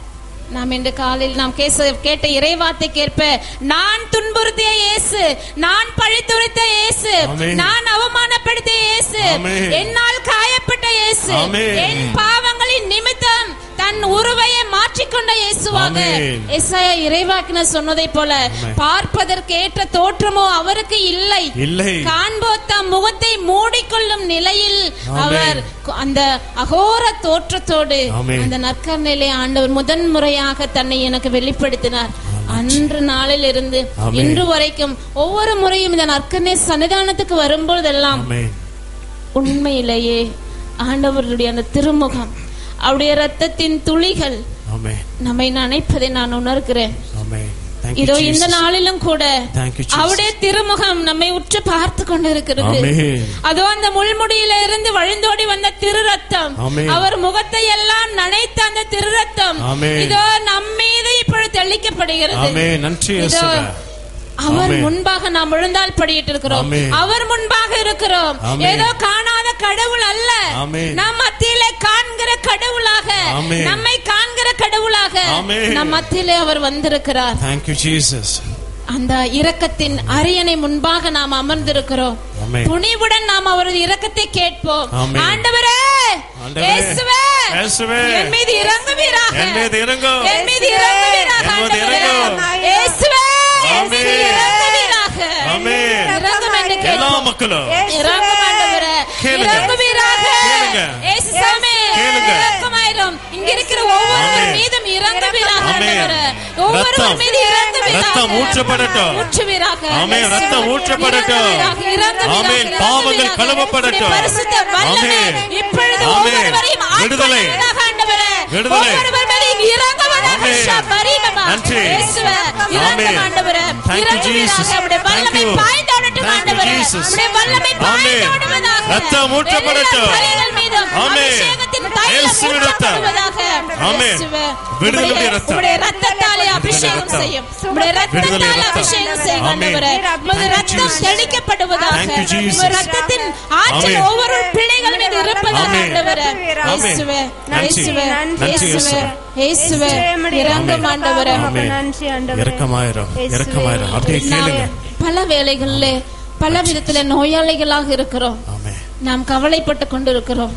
நாம் இன்று காலையில் நாம் கேச கேட்ட இறைவார்த்தை கேட்ப நான் துன்புறுத்திய இயேசு நான் பழித்துரைத்த இயேசு ஆமென். நான் அவமானப்படுத்திய இயேசு ஆமென். என்னால் காயப்பட்ட இயேசு ஆமென். என் பாவங்களின் நிமித்தம் தன் உருவையை மாற்றிக்கொண்ட இயேசுவாக ஆமென். எஸ்ஐயா இறைவாக்கினர் சொன்னதை போல ஆமென். பார்ப்பதற்கு ஏற்ற தோற்றமோ அவருக்கு இல்லை இல்லை காண்போர் தம் முகத்தை மூடிக்கொள்ளும் நிலையில் ஆமென். அவர் அந்த அகோர தோற்றத்தோடு ஆமென். அந்த நற்கரணையிலே ஆண்டவர் முதன் முறையாக தன்னை எனக்கு வெளிப்படுத்தினார் அன்று நாளில் இருந்து ஆமென். இன்று வரைக்கும் ஒவ்வொரு முறையும் இந்த நற்கரணை சன்னிதானத்துக்கு வரும்போதெல்லாம் ஆமென் உண்மையிலேயே ஆண்டவருடைய அந்த திருமுகம் அவருடைய ரத்தத்தின் துளிகள் ஆமென் நம்மை நினைப்பதை நான் உணர்கிறேன் ஆமென் Thank you, இதோ இந்த Jesus. நாளிலும் கூட Thank you, Jesus. அவருடைய திருமுகம் நம்மை உற்று பார்த்து கொண்டிருக்கிறது ஆமென். அதோ அந்த முள்முடியில இருந்து வழிந்தோடி வந்த திரு ரத்தம் ஆமென். அவர் முகத்தை எல்லாம் நனைத்த அந்த திரு ரத்தம் ஆமென். இதோ நம்மீது இப்பொழுது தெளிக்கப்படுகிறது ஆமென் நன்றி இதோ இயேசுவே அவர் ஆமென். முன்பாக நாம் விழுந்தால் படியிட்டு இருக்கிறோம் ஆமென். அவர் முன்பாக இருக்கிறோம் ஆமென். ஏதோ காணாத கடவுள் அல்ல ஆமென். நம் மத்தியிலே காண்கிற கடவுளாக ஆமென். நம்மை காண்கிற கடவுளாக ஆமென். நம் மத்தியிலே அவர் வந்திருக்கிறார் Thank you Jesus அந்த இரக்கத்தின் அரியணை முன்பாக நாம் அமர்ந்திருக்கிறோம் ஆமென். துணிவுடன் நாம் அவரது இரக்கத்தை கேட்போம் ஆமென். ஆண்டவரே ஆண்டவரே, இயேசுவே இயேசுவே, என் மீது இறங்குவீராக என் மீது இறங்கும். என் மீது இறங்குவீராக என் மீது ஆண்டவரே. இறங்கும். இயேசுவே என் மீது ஆமென். இறங்குவீராக ஆமென். இறங்கும் என்று எல்லா கேட்போம் மக்களும் இறங்கும் ஆண்டவரே கேளுங்க. இறங்குவீராக கேளுங்க. இயேசு சாமி கேளுங்க. இறக்கமாயிரும் இங்க இருக்கிற ஒவ்வொருவர் ஆமென். மீதும் இறங்குவீராக ஆமென். ஆண்டவரே ஒவ்வொருவர் ரத்தம். மீது இறங்குவீராக ரத்தம் ஊற்றப்படட்டும். ஊற்றுவீராக ஆமென். ரத்தம் ஊற்றப்படட்டும். இறங்குவீராக, இறங்குவீராக, ஆமென். பாவங்கள் இறங்குவீராக. கழுவப்படட்டும். உம்முடைய பரிசுத்த வல்லமை ஆமென். இப்பொழுது ஆமென். ஒவ்வொருவரையும் விடுதலை. ஆட்கொள்வதாக, ஆண்டவரே. விடுதலை. ஒவ்வொருவர் மேலும் இறங்குவதாக, ஆமென். ஷபரீபமா. நன்றி. இயேசுவே, இறங்கும் ஆமென். ஆண்டவரே. Thank you, இறங்குவீராக, Jesus. உம்முடைய வல்லமை Thank you. பாய்ந்தோடட்டும், Thank you, ஆண்டவரே. Jesus. உம்முடைய வல்லமை ஆமென். பாய்ந்தோடுவதாக. ரத்தம் ஊற்றப்படட்டும். எல்லா தலைகள் மீதும் ஆமென். அபிஷேகத்தின் தைலம் இயேசுவின் ரத்தம். ஊற்றப்படுவதாக. ஆமென். இயேசுவே, விடுதலுடைய உம்முடைய- ரத்தம். உம்முடைய ரத்தத்தாலே அபிஷேகம் ரத்தம். செய்யும் உம்முடைய விடுதலை ரத்தத்தாலே ரத்தம். அபிஷேகம் செய்யும் ஆமென். ஆண்டவரே உமது Thank you, ரத்தம் Jesus. தெளிக்கப்படுவதாக Thank you, Jesus. உமது ரத்தத்தின் ஆற்றல் ஆமென். ஒவ்வொரு பிள்ளைகள் மீது இருப்பதாக ஆமென். ஆண்டவரே ஆமென். இயேசுவே நன்றி. இயேசுவே நன்றி, இயேசுவே இயேசுவே இயேசுவே. இறங்கும் ஆண்டவரே ஆமென். நன்றி ஆண்டவரே. இறக்கமாயிரும் இயேசுவே. இறக்கமாயிரும் அப்படியே கேளுங்க நாம் பல வேளைகளில் பல விதத்துல நோயாளிகளாக இருக்கிறோம் ஆமென் நாம் கவலைப்பட்டு கொண்டிருக்கிறோம்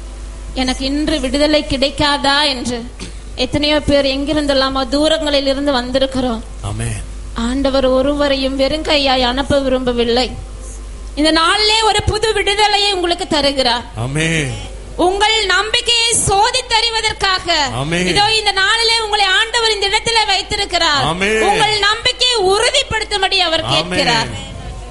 எனக்கு இன்று விடுதலை கிடைக்காதா என்று எத்தனையோ பேர் எங்கிருந்தெல்லாமோ தூரங்களில் இருந்து வந்திருக்கிறோம் ஆமென் ஆண்டவர் ஒருவரையும் வெறுங்கையாய் அனுப்ப விரும்பவில்லை இந்த நாளிலே ஒரு புது விடுதலையை உங்களுக்கு தருகிறார் ஆமென் உங்கள் நம்பிக்கையை சோதித்தறிவதற்காக ஆமென். இதோ இந்த நாளிலே உங்களை ஆண்டவர் இந்த இடத்துல வைத்திருக்கிறார் ஆமென். உங்கள் நம்பிக்கையை உறுதிப்படுத்தும்படி அவர் கேட்கிறார் ஆமென்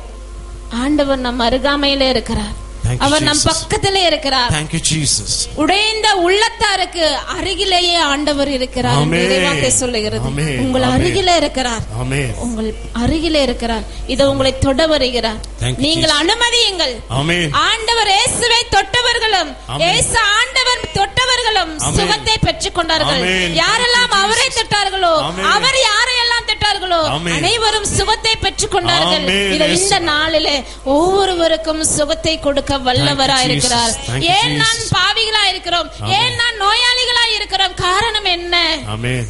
ஆண்டவர் நம் அருகாமையிலே இருக்கிறார் Thank you, அவர் நம் Jesus. பக்கத்திலே இருக்கிறார் Thank you Jesus உடைந்த உள்ளத்தாருக்கு அருகிலேயே ஆண்டவர் இருக்கிறார் என்று ஆமென். இறைவார்த்தை சொல்லுகிறது ஆமென். உங்கள் ஆமென். அருகிலே இருக்கிறார் ஆமென் உங்கள் அருகிலே இருக்கிறார் இதை உங்களை தொட வருகிறார் Thank you, நீங்கள் Jesus. அனுமதியுங்கள் ஆமென் ஆண்டவர் இயேசுவை தொட்டவர்களும் ஆமென். இயேசு ஆண்டவர் தொட்டவர்களும் ஆமென். சுகத்தை பெற்றுக் கொண்டார்கள் ஆமென். யாரெல்லாம் அவரை தொட்டார்களோ ஆமென். அவர் யாரையெல்லாம் தொட்டார்களோ ஆமென். அனைவரும் சுகத்தை பெற்றுக் கொண்டார்கள் ஆமென். இதை இயேசு. இந்த நாளிலே ஒவ்வொருவருக்கும் சுகத்தை கொடுக்க வல்லவராய் Thank you, இருக்கிறார் Jesus. Thank you, ஏன் நான் Jesus. பாவிகளா இருக்கிறோம் ஆமென். ஏன் நான் நோயாளிகளா இருக்கிறோம் காரணம் என்ன ஆமென்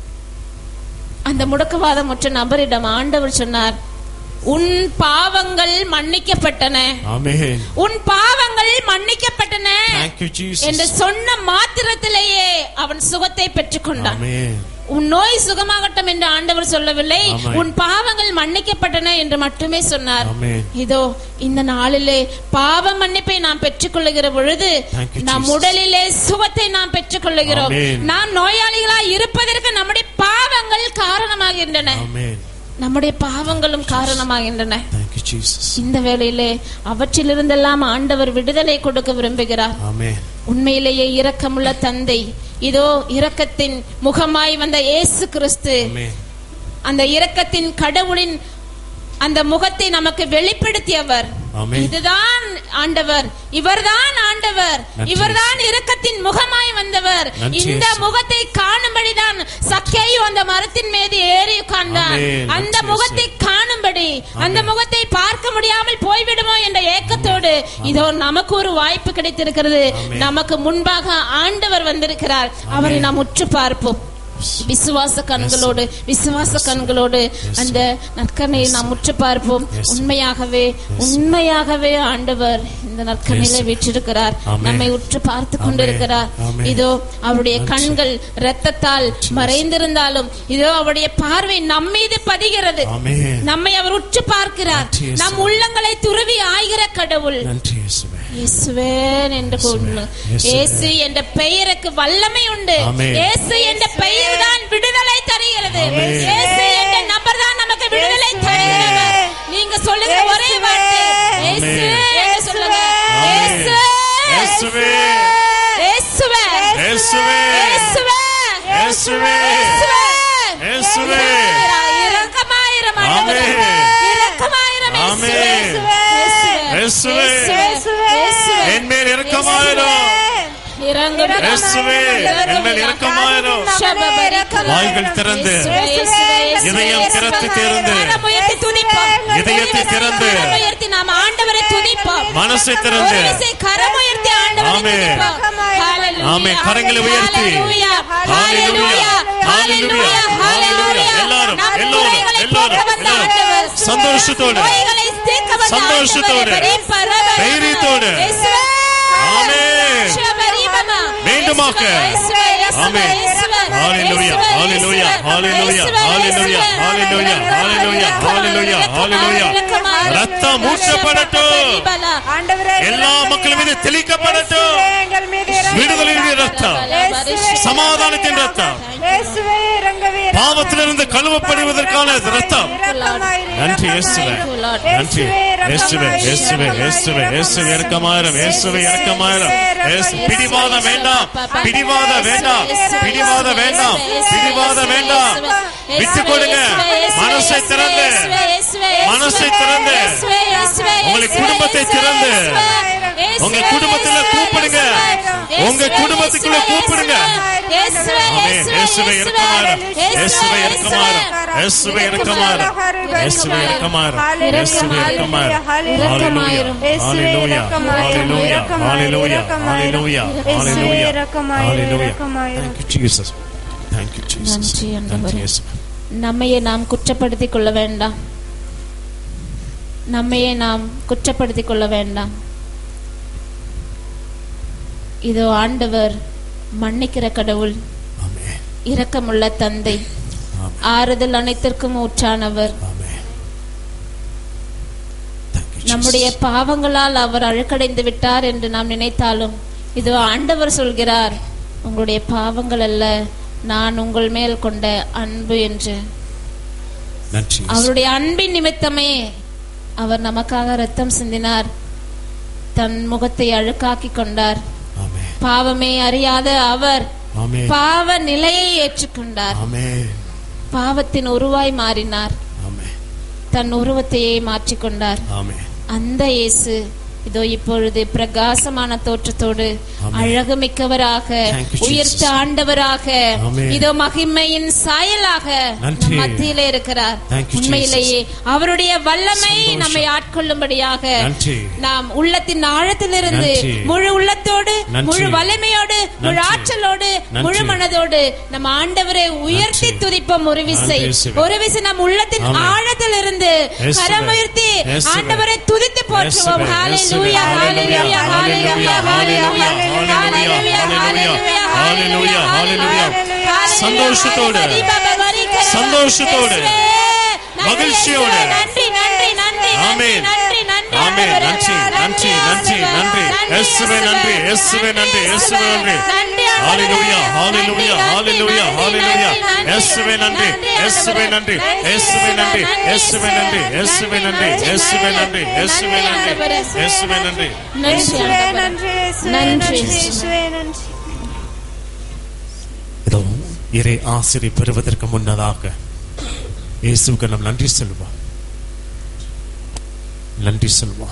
அந்த முடக்குவாதமுற்ற நபரிடம் ஆண்டவர் சொன்னார் உன் பாவங்கள் மன்னிக்கப்பட்டன ஆமென் உன் பாவங்கள் மன்னிக்கப்பட்டன Thank you என்று Jesus சொன்ன மாத்திரத்திலேயே அவன் சுகத்தை பெற்றுக்கொண்டான் ஆமென் உன் நோய் சுகமாகட்டும் என்று ஆண்டவர் சொல்லவில்லை ஆமென். உன் பாவங்கள் மன்னிக்கப்பட்டன என்று மட்டுமே சொன்னார் ஆமென் இதோ இந்த நாளிலே பாவ மன்னிப்பை நாம் பெற்றுக்கொள்ளுகிற பொழுது Thank you, நம் Jesus. உடலிலே சுகத்தை நாம் பெற்றுக்கொள்ளுகிறோம் ஆமென். நாம் நோயாளிகளாய் இருப்பதற்கு நம்முடைய பாவங்கள் காரணமாகின்றன ஆமென் நம்முடைய பாவங்களும் காரணமாகின்றன Thank you Jesus இந்த வேளையிலே அவற்றிலிருந்தெல்லாம் ஆண்டவர் விடுதலை கொடுக்க விரும்புகிறார் ஆமென் உண்மையிலேயே இரக்கமுள்ள தந்தை இதோ இரக்கத்தின் முகமாய் வந்த இயேசு கிறிஸ்து ஆமென் அந்த இரக்கத்தின் கடவுளின் அந்த முகத்தை நமக்கு வெளிப்படுத்தியவர் ஆமென். இதுதான் ஆண்டவர் இவர்தான் ஆண்டவர் நன்றி. இவர்தான் இரக்கத்தின் முகமாய் வந்தவர் நன்றி, இந்த இயேசு. முகத்தை காணும்படிதான் சக்கையும் அந்த மரத்தின் மீது ஏறி உட்கார்ந்தான் ஆமென். அந்த நன்றி, முகத்தை காணும்படி அந்த முகத்தை பார்க்க முடியாமல் போய்விடுமோ என்ற ஏக்கத்தோடு இதோ நமக்கு ஒரு வாய்ப்பு கிடைத்திருக்கிறது ஆமென். நமக்கு முன்பாக ஆண்டவர் வந்திருக்கிறார் அவரை நாம் உற்று பார்ப்போம் விசுவாச கண்களோடு விசுவாச கண்களோடு அந்த நற்கனையை நாம் உற்று பார்ப்போம் Yes. உண்மையாகவே உண்மையாகவே ஆண்டவர் இந்த நற்கனையில Yes. வீற்றிருக்கிறார் Amen. நம்மை உற்று பார்த்து Amen. கொண்டிருக்கிறார் Amen. இதோ அவருடைய கண்கள் இரத்தத்தால் மறைந்திருந்தாலும் இதோ அவருடைய பார்வை நம் மீது பதிகிறது ஆமென். நம்மை அவர் உற்று பார்க்கிறார் நன்றி, இயேசுவே. நம் உள்ளங்களை துருவி ஆகிற கடவுள் நன்றி இயேசுவே இயேசுவே என்று கூறுங்க இயேசுவே. இயேசு என்ற பெயருக்கு வல்லமை உண்டு ஆமென். இயேசு என்ற பெயர் தான் விடுதலை தருகிறது ஆமென். இயேசு என்ற நபர் தான் நமக்கு விடுதலை தருகிறவர் நீங்க சொல்லுங்க ஒரே வார்த்தை இயேசு என்று சொல்லுங்க ஆமென். இயேசு இயேசுவே இயேசுவே இயேசுவே இயேசுவே இயேசுவே இயேசுவே இயேசுவே இரக்கமாயிரம் ஆமென். ஆண்டவரே. இரக்கமாயிரம் இயேசுவே. ஆமென். இயேசுவே. இயேசுவே. இயேசுவே. என் மேல் இரக்கமாயிரும் இறங்கும் இயேசுவே என் மேல் இரக்கமாயிரும் வாய்கள் திறந்து இதயம் திறந்து திறந்து கரமுயர்த்தி துதிப்போம். இதயத்தை திறந்து கரமுயர்த்தி நாம் ஆண்டவரை துதிப்போம் மனசை திறந்து ஒரு விசை கரமுயர்த்தி ஆண்டவரை ஆமென். துதிப்போம். ஹalleluya. ஆமென். கரங்களை உயர்த்தி. ஹalleluya. ஹalleluya. ஹalleluya. ஹalleluya. ஹalleluya. எல்லாரும், நம் எல்லாரும், குறைகளை எல்லாரும், போக்க வந்த எல்லாரும். ஆண்டவர். சந்தோஷத்தோடு, நோய்களை தீர்க்க வந்த சந்தோஷத்தோடு, ஆண்டவர். பரம- தைரியத்தோடு. இயேசுவே. ஆமென். சிவபரிமமா. மீண்டுமாக. இயேசுவே, இயேசுவே, ஆமென். இயேசுவே, ஹalleluya, இயேசுவே, ஹalleluya, ஹalleluya, இயேசுவே, ஹalleluya, இயேசுவே. ஹalleluya, ஹalleluya, ஹalleluya, ஹalleluya. இரக்கமாயிரும். ரத்தம் ஊற்றப்படட்டும். ஆண்டவரே எல்லா மக்கள் மீது தெளிக்கப்படட்டும் எங்கள் மீது விடுதலையுடைய ரத்தம் சமாதானத்தின் ரத்தம் இயேசுவே இறங்கவே பாவத்திலிருந்து கழுவப்படுவதற்கான ரத்தம் நன்றி இயேசுவே நன்றி இயேசுவே இயேசுவே இயேசுவே இயேசுவே இறக்கமாயிரம் இயேசுவே இறக்கமாயிரம் இயேசு பிடிவாதம் வேண்டாம் பிடிவாதம் வேண்டாம் பிடிவாதம் வேண்டாம் பிடிவாதம் வேண்டாம் விட்டு கொடுங்க மனசை திறந்து மனசை திறந்து உங்களை குடும்பத்தை திறந்து உங்க குடும்பத்துல கூப்பிடுங்க உங்க குடும்பத்துக்குள்ள கூப்பிடுங்க ஆமென் இயேசுவே இறக்கமாயிரம் இயேசுவே இறக்கமாயிரம் இயேசுவே இறக்கமாயிரம் இயேசுவே இறக்கமாயிரம் இயேசுவே இறக்கமாயிரம் ஹalleluya ஹalleluya ஹalleluya ஹalleluya ஹalleluya ஹalleluya ஹalleluya thank you jesus thank you jesus நன்றி thank ஆண்டவரே. you இயேசுவே நம்மையே நாம் குற்றப்படுத்திக் கொள்ள வேண்டாம் நம்மையே நாம் குற்றப்படுத்திக் கொள்ள வேண்டாம் இதோ ஆண்டவர் மன்னிக்கிற கடவுள் ஆமென் இரக்கமுள்ள தந்தை ஆமென் ஆறுதல் அனைத்திற்கும் ஊற்றானவர் ஆமென் thank you நம்முடைய பாவங்களால் அவர் அழுக்கடைந்து விட்டார் என்று நாம் நினைத்தாலும் இதோ ஆண்டவர் சொல்கிறார் உங்களுடைய பாவங்கள் அல்ல நான் உங்கள் மேல் கொண்ட அன்பு என்று நன்றி இயேசு. அவருடைய அன்பின் நிமித்தமே அவர் நமக்காக ரத்தம் சிந்தினார் தன் முகத்தை அழுக்காக்கி கொண்டார் ஆமென் பாவமே அறியாத அவர் ஆமென் பாவ நிலையை ஏற்றுக்கொண்டார் ஆமென் பாவத்தின் உருவாய் மாறினார் ஆமென் தன் உருவத்தையே மாற்றிக்கொண்டார் ஆமென் அந்த இயேசு இதோ இப்பொழுது பிரகாசமான தோற்றத்தோடு ஆமென். அழகு மிக்கவராக Thank you, உயர்த்த Jesus. ஆண்டவராக ஆமென். இதோ மகிமையின் சாயலாக நன்றி. நம் மத்தியிலே இருக்கிறார் Thank you, உண்மையிலேயே அவருடைய வல்லமை சந்தோஷம். நம்மை ஆட்கொள்ளும்படியாக நன்றி. நாம் உள்ளத்தின் ஆழத்திலிருந்து நன்றி. முழு உள்ளத்தோடு நன்றி. முழு வல்லமையோடு முழு நன்றி. ஆற்றலோடு நன்றி. முழு மனதோடு நம் ஆண்டவரை உயர்த்தி நன்றி. துதிப்போம் ஒரு விசை நன்றி, இயேசுவே. ஒரு விசை நம் உள்ளத்தின் ஆமென். ஆழத்திலிருந்து இயேசுவே. கரமுயர்த்தி இயேசுவே. ஆண்டவரை துதித்து போற்றுவோம் இயேசுவே. ஹalleluya இயேசுவே. ஹalleluya ஹalleluya, ஹalleluya ஹalleluya, ஹalleluya, ஹalleluya, ஹalleluya. சந்தோஷத்தோடு, சந்தோஷத்தோடு, மகிழ்ச்சியோடு. நன்றி நன்றி நன்றி ஆமென். நன்றி நன்றி ஆமென் நன்றி நன்றி நன்றி நன்றி இயேசுவே நன்றி இயேசுவே நன்றி இயேசுவே நன்றி ஹalleluya ஹalleluya ஹalleluya ஹalleluya இயேசுவே நன்றி இயேசுவே நன்றி இயேசுவே நன்றி இயேசுவே நன்றி இயேசுவே நன்றி இயேசுவே நன்றி இயேசுவே நன்றி இயேசுவே நன்றி நன்றி இயேசுவே ஆண்டவரே. நன்றி இயேசுவே நன்றி. நன்றி இயேசுவே நன்றி இதோ இறை ஆசிரி பெறுவதற்கு முன்னதாக இயேசுவுக்கு நாம் நன்றி சொல்லுவோம் நன்றி சொல்வோம்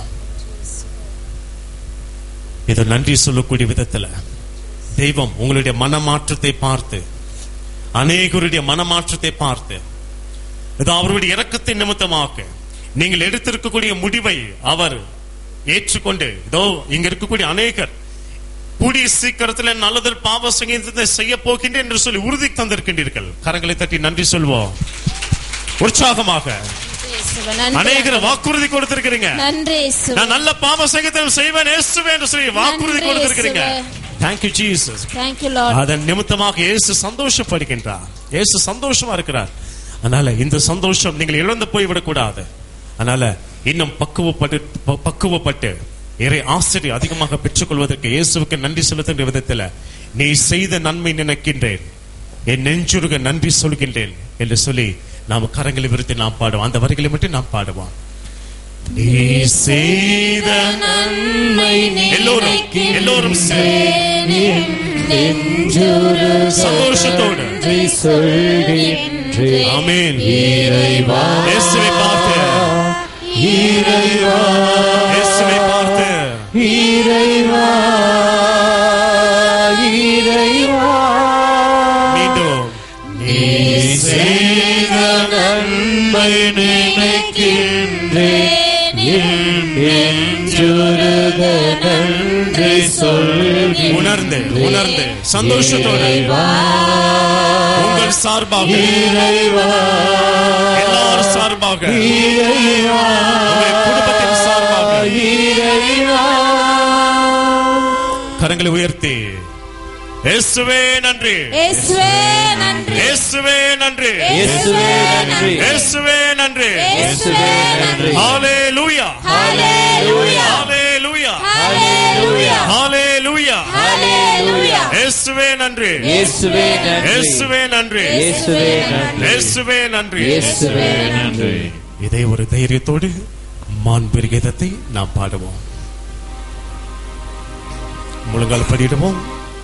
இது நன்றி சொல்லக்கூடிய விதத்துல தெய்வம் உங்களுடைய மனமாற்றத்தை பார்த்து அநேகருடைய மனமாற்றத்தை பார்த்து இது அவருடைய இரக்கத்தின் நிமித்தமாக நீங்கள் எடுத்திருக்கக்கூடிய முடிவை அவர் ஏற்றுக்கொண்டு இதோ இங்க இருக்கக்கூடிய அநேகர் கூடிய சீக்கிரத்தில் நல்லது பாவ சங்கீதத்தை செய்ய போகின்றேன் என்று சொல்லி உறுதி தந்திருக்கின்றீர்கள் கரங்களை தட்டி நன்றி சொல்வோம் உற்சாகமாக இயேசுவே, நன்றி அநேகர் வாக்குறுதி கொடுத்திருக்கிறீங்க நன்றி இயேசுவே. நான் நல்ல பாவ சங்கீதம் செய்வேன் இயேசுவே என்று சொல்லி வாக்குறுதி நன்றி கொடுத்திருக்கிறீங்க இயேசுவே. Thank you Jesus Thank you, Lord. அதன் நிமித்தமாக இயேசு சந்தோஷப்படுகின்றார் இயேசு சந்தோஷமா இருக்கிறார் அதனால இந்த சந்தோஷம் நீங்கள் இழந்து போய்விடக் கூடாது அதனால இன்னும் பக்குவப்பட்டு ப- பக்குவப்பட்டு இறை ஆசிரியர் அதிகமாக பெற்றுக்கொள்வதற்கு இயேசுவுக்கு நன்றி செலுத்துகிற விதத்துல நீ செய்த நன்மை நினைக்கின்றேன் என் நெஞ்சுருக நன்றி சொல்கின்றேன் என்று சொல்லி நாம் கரங்களை விருத்தி நாம் பாடுவோம் அந்த வரிகளை மட்டும் நாம் பாடுவோம் நீ செய்த நன்மை எல்லோரும் எல்லோரும் சேர்ந்து சந்தோஷத்தோடு நன்றி சொல்கின்றேன் ஆமென் இறைவா இயேசுவை பார்த்து இறைவா இயேசுவை பார்த்து இறைவா இறைவா மீண்டும் நீ செய்த நன்மை நினைக்கின்றேன் என்றுருக நன்றி சொல்கின்றேன் உணர்ந்து உணர்ந்து சந்தோஷத்தோடு உங்கள் சார்பாக இறைவா எல்லாரும் சார்பாக இறைவா உங்கள் குடும்பத்தின் சார்பாக இறைவா கரங்களை உயர்த்தி இயேசுவே நன்றி இயேசுவே நன்றி இயேசுவே நன்றி இயேசுவே நன்றி இயேசுவே நன்றி இயேசுவே நன்றி ஹalleluya ஹalleluya ஹalleluya ஹalleluya ஹalleluya ஹalleluya இயேசுவே நன்றி இயேசுவே நன்றி இயேசுவே நன்றி இயேசுவே நன்றி இயேசுவே நன்றி இயேசுவே நன்றி இதே ஒரு தைரியத்தோடு மாண்பெரு கீதத்தை நாம் பாடுவோம் முழுங்கால் படிடுவோம்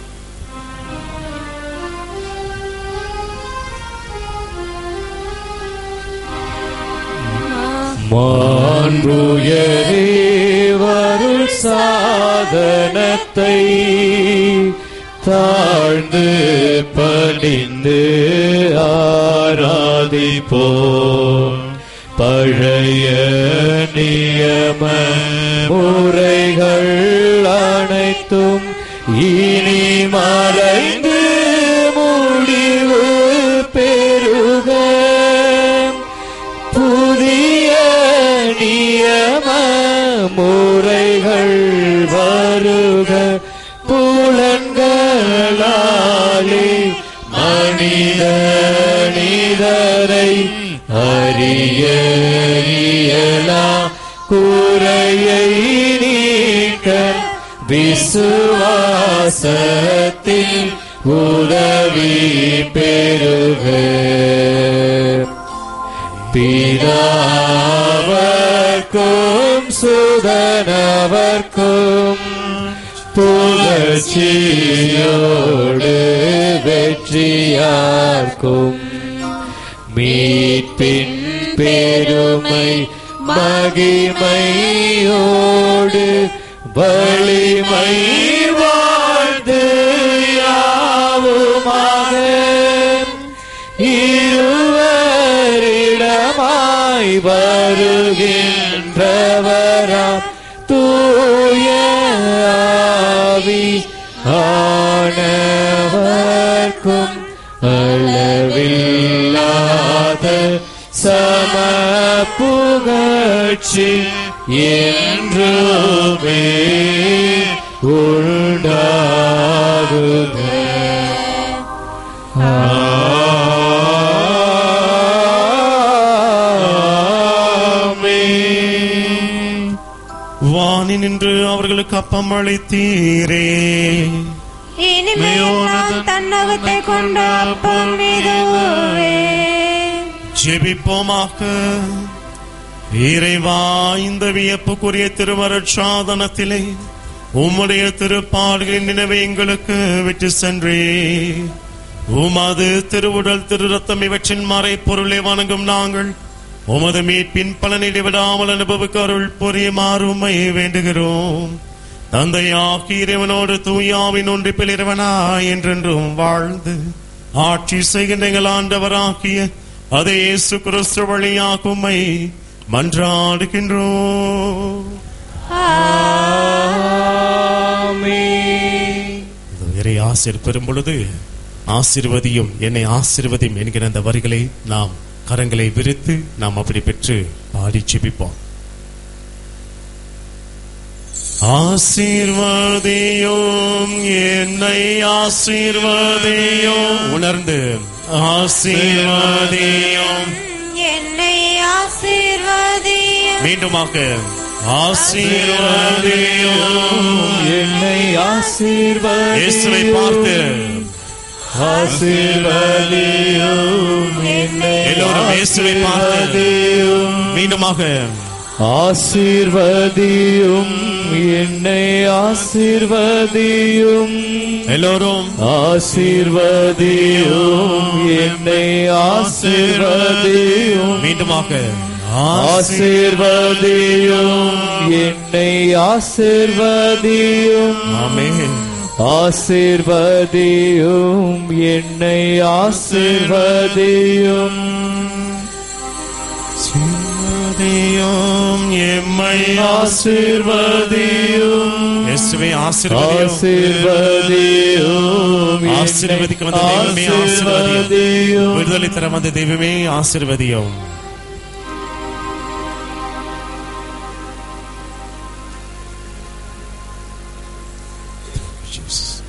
மாண்புயரே வருள் சாதனத்தை தாழ்ந்து பணிந்து ஆராதிப்போ பழைய நியம முறைகள் அனைத்தும் இனி மறைந்து முடிவு பெறுக புதிய நியம முறைகள் வருக புலன்களாலே மனித நிதரை அறிய இயலா குறையை நீக்க விசுவாசத்தில் உதவி பெறுக பிதாவர்க்கும் சுதனவர்க்கும் புகழ்ச்சியோடு வெற்றியார்க்கும் மீட்பின் பெருமை மகிமையோடு வலிமை வாழ்ந்து யாவுமாக இருவரிடமாய் வருகின்றவராம் தூய ஆவி ஆனவர்க்கும் அளவில்லாத சம புகழ்ச்சி என்றுமே உண்டாகுக ஆமென். வானி நின்று அவர்களுக்கு அப்பம் அளித்தீரே இனிமேல் நான் தன்னகத்தை கொண்ட அப்பம் இதுவே ஜெபிப்போமாக இறைவா இந்த வியப்புக்குரிய திருவருட்சாதனத்திலே உம்முடைய திருப்பாடுகளின் நினைவை எங்களுக்கு விட்டு சென்றே உமது திருவுடல் திரு ரத்தம் இவற்றின் மறை பொருளை வணங்கும் நாங்கள் உமது மீட்பின் பலனிட விடாமல் அனுபவிக்க அருள் புரியுமாறு உம்மை வேண்டுகிறோம் தந்தையாகி இறைவனோடு தூயாவின் ஒன்றிப்பில் இறைவனாய் என்றென்றும் வாழ்ந்து ஆட்சி செய்கின்ற எங்கள் ஆண்டவராகிய அதே இயேசு கிறிஸ்து வழியாக உம்மை மன்றாடுகின்றோம் இந்த இறை ஆசிர் பெறும் பொழுது ஆசிர்வதியும் என்னை ஆசிர்வதியும் என்கிற அந்த வரிகளை நாம் கரங்களை விரித்து நாம் அப்படி பெற்று பாடி ஜெபிப்போம் ஆசீர்வதியும் என்னை ஆசீர்வதியும் உணர்ந்து ஆசீர்வதியும் என்னை ஆசீர்வதியும் மீண்டுமாக ஆசீர்வதியும் என்னை ஆசீர்வதி இயேசுவை பார்த்து ஆசீர்வதியும் என்னை எல்லோரும் இயேசுவை பார்த்து ஆசீர்வதியும் மீண்டுமாக ஆசீர்வதியும் என்னை ஆசீர்வதியும் எல்லோரும் ஆசீர்வதியும் என்னை ஆசீர்வதியும் மீண்டுமாக ஆசீர்வதியும் என்னை ஆசீர்வதியும் ஆமென் ஆசீர்வதியும் என்னை ஆசீர்வதியும் ஆசீர்வதியும் எம்மை ஆசீர்வதியும் இயேசுவை ஆசீர்வதியும் ஆசீர்வதியும் ஆசீர்வதிக்க வந்த தெய்வமே ஆசீர்வதியும் ஆசீர்வதியும் விடுதலை தர வந்த தெய்வமே ஆசீர்வதியும் Jesus.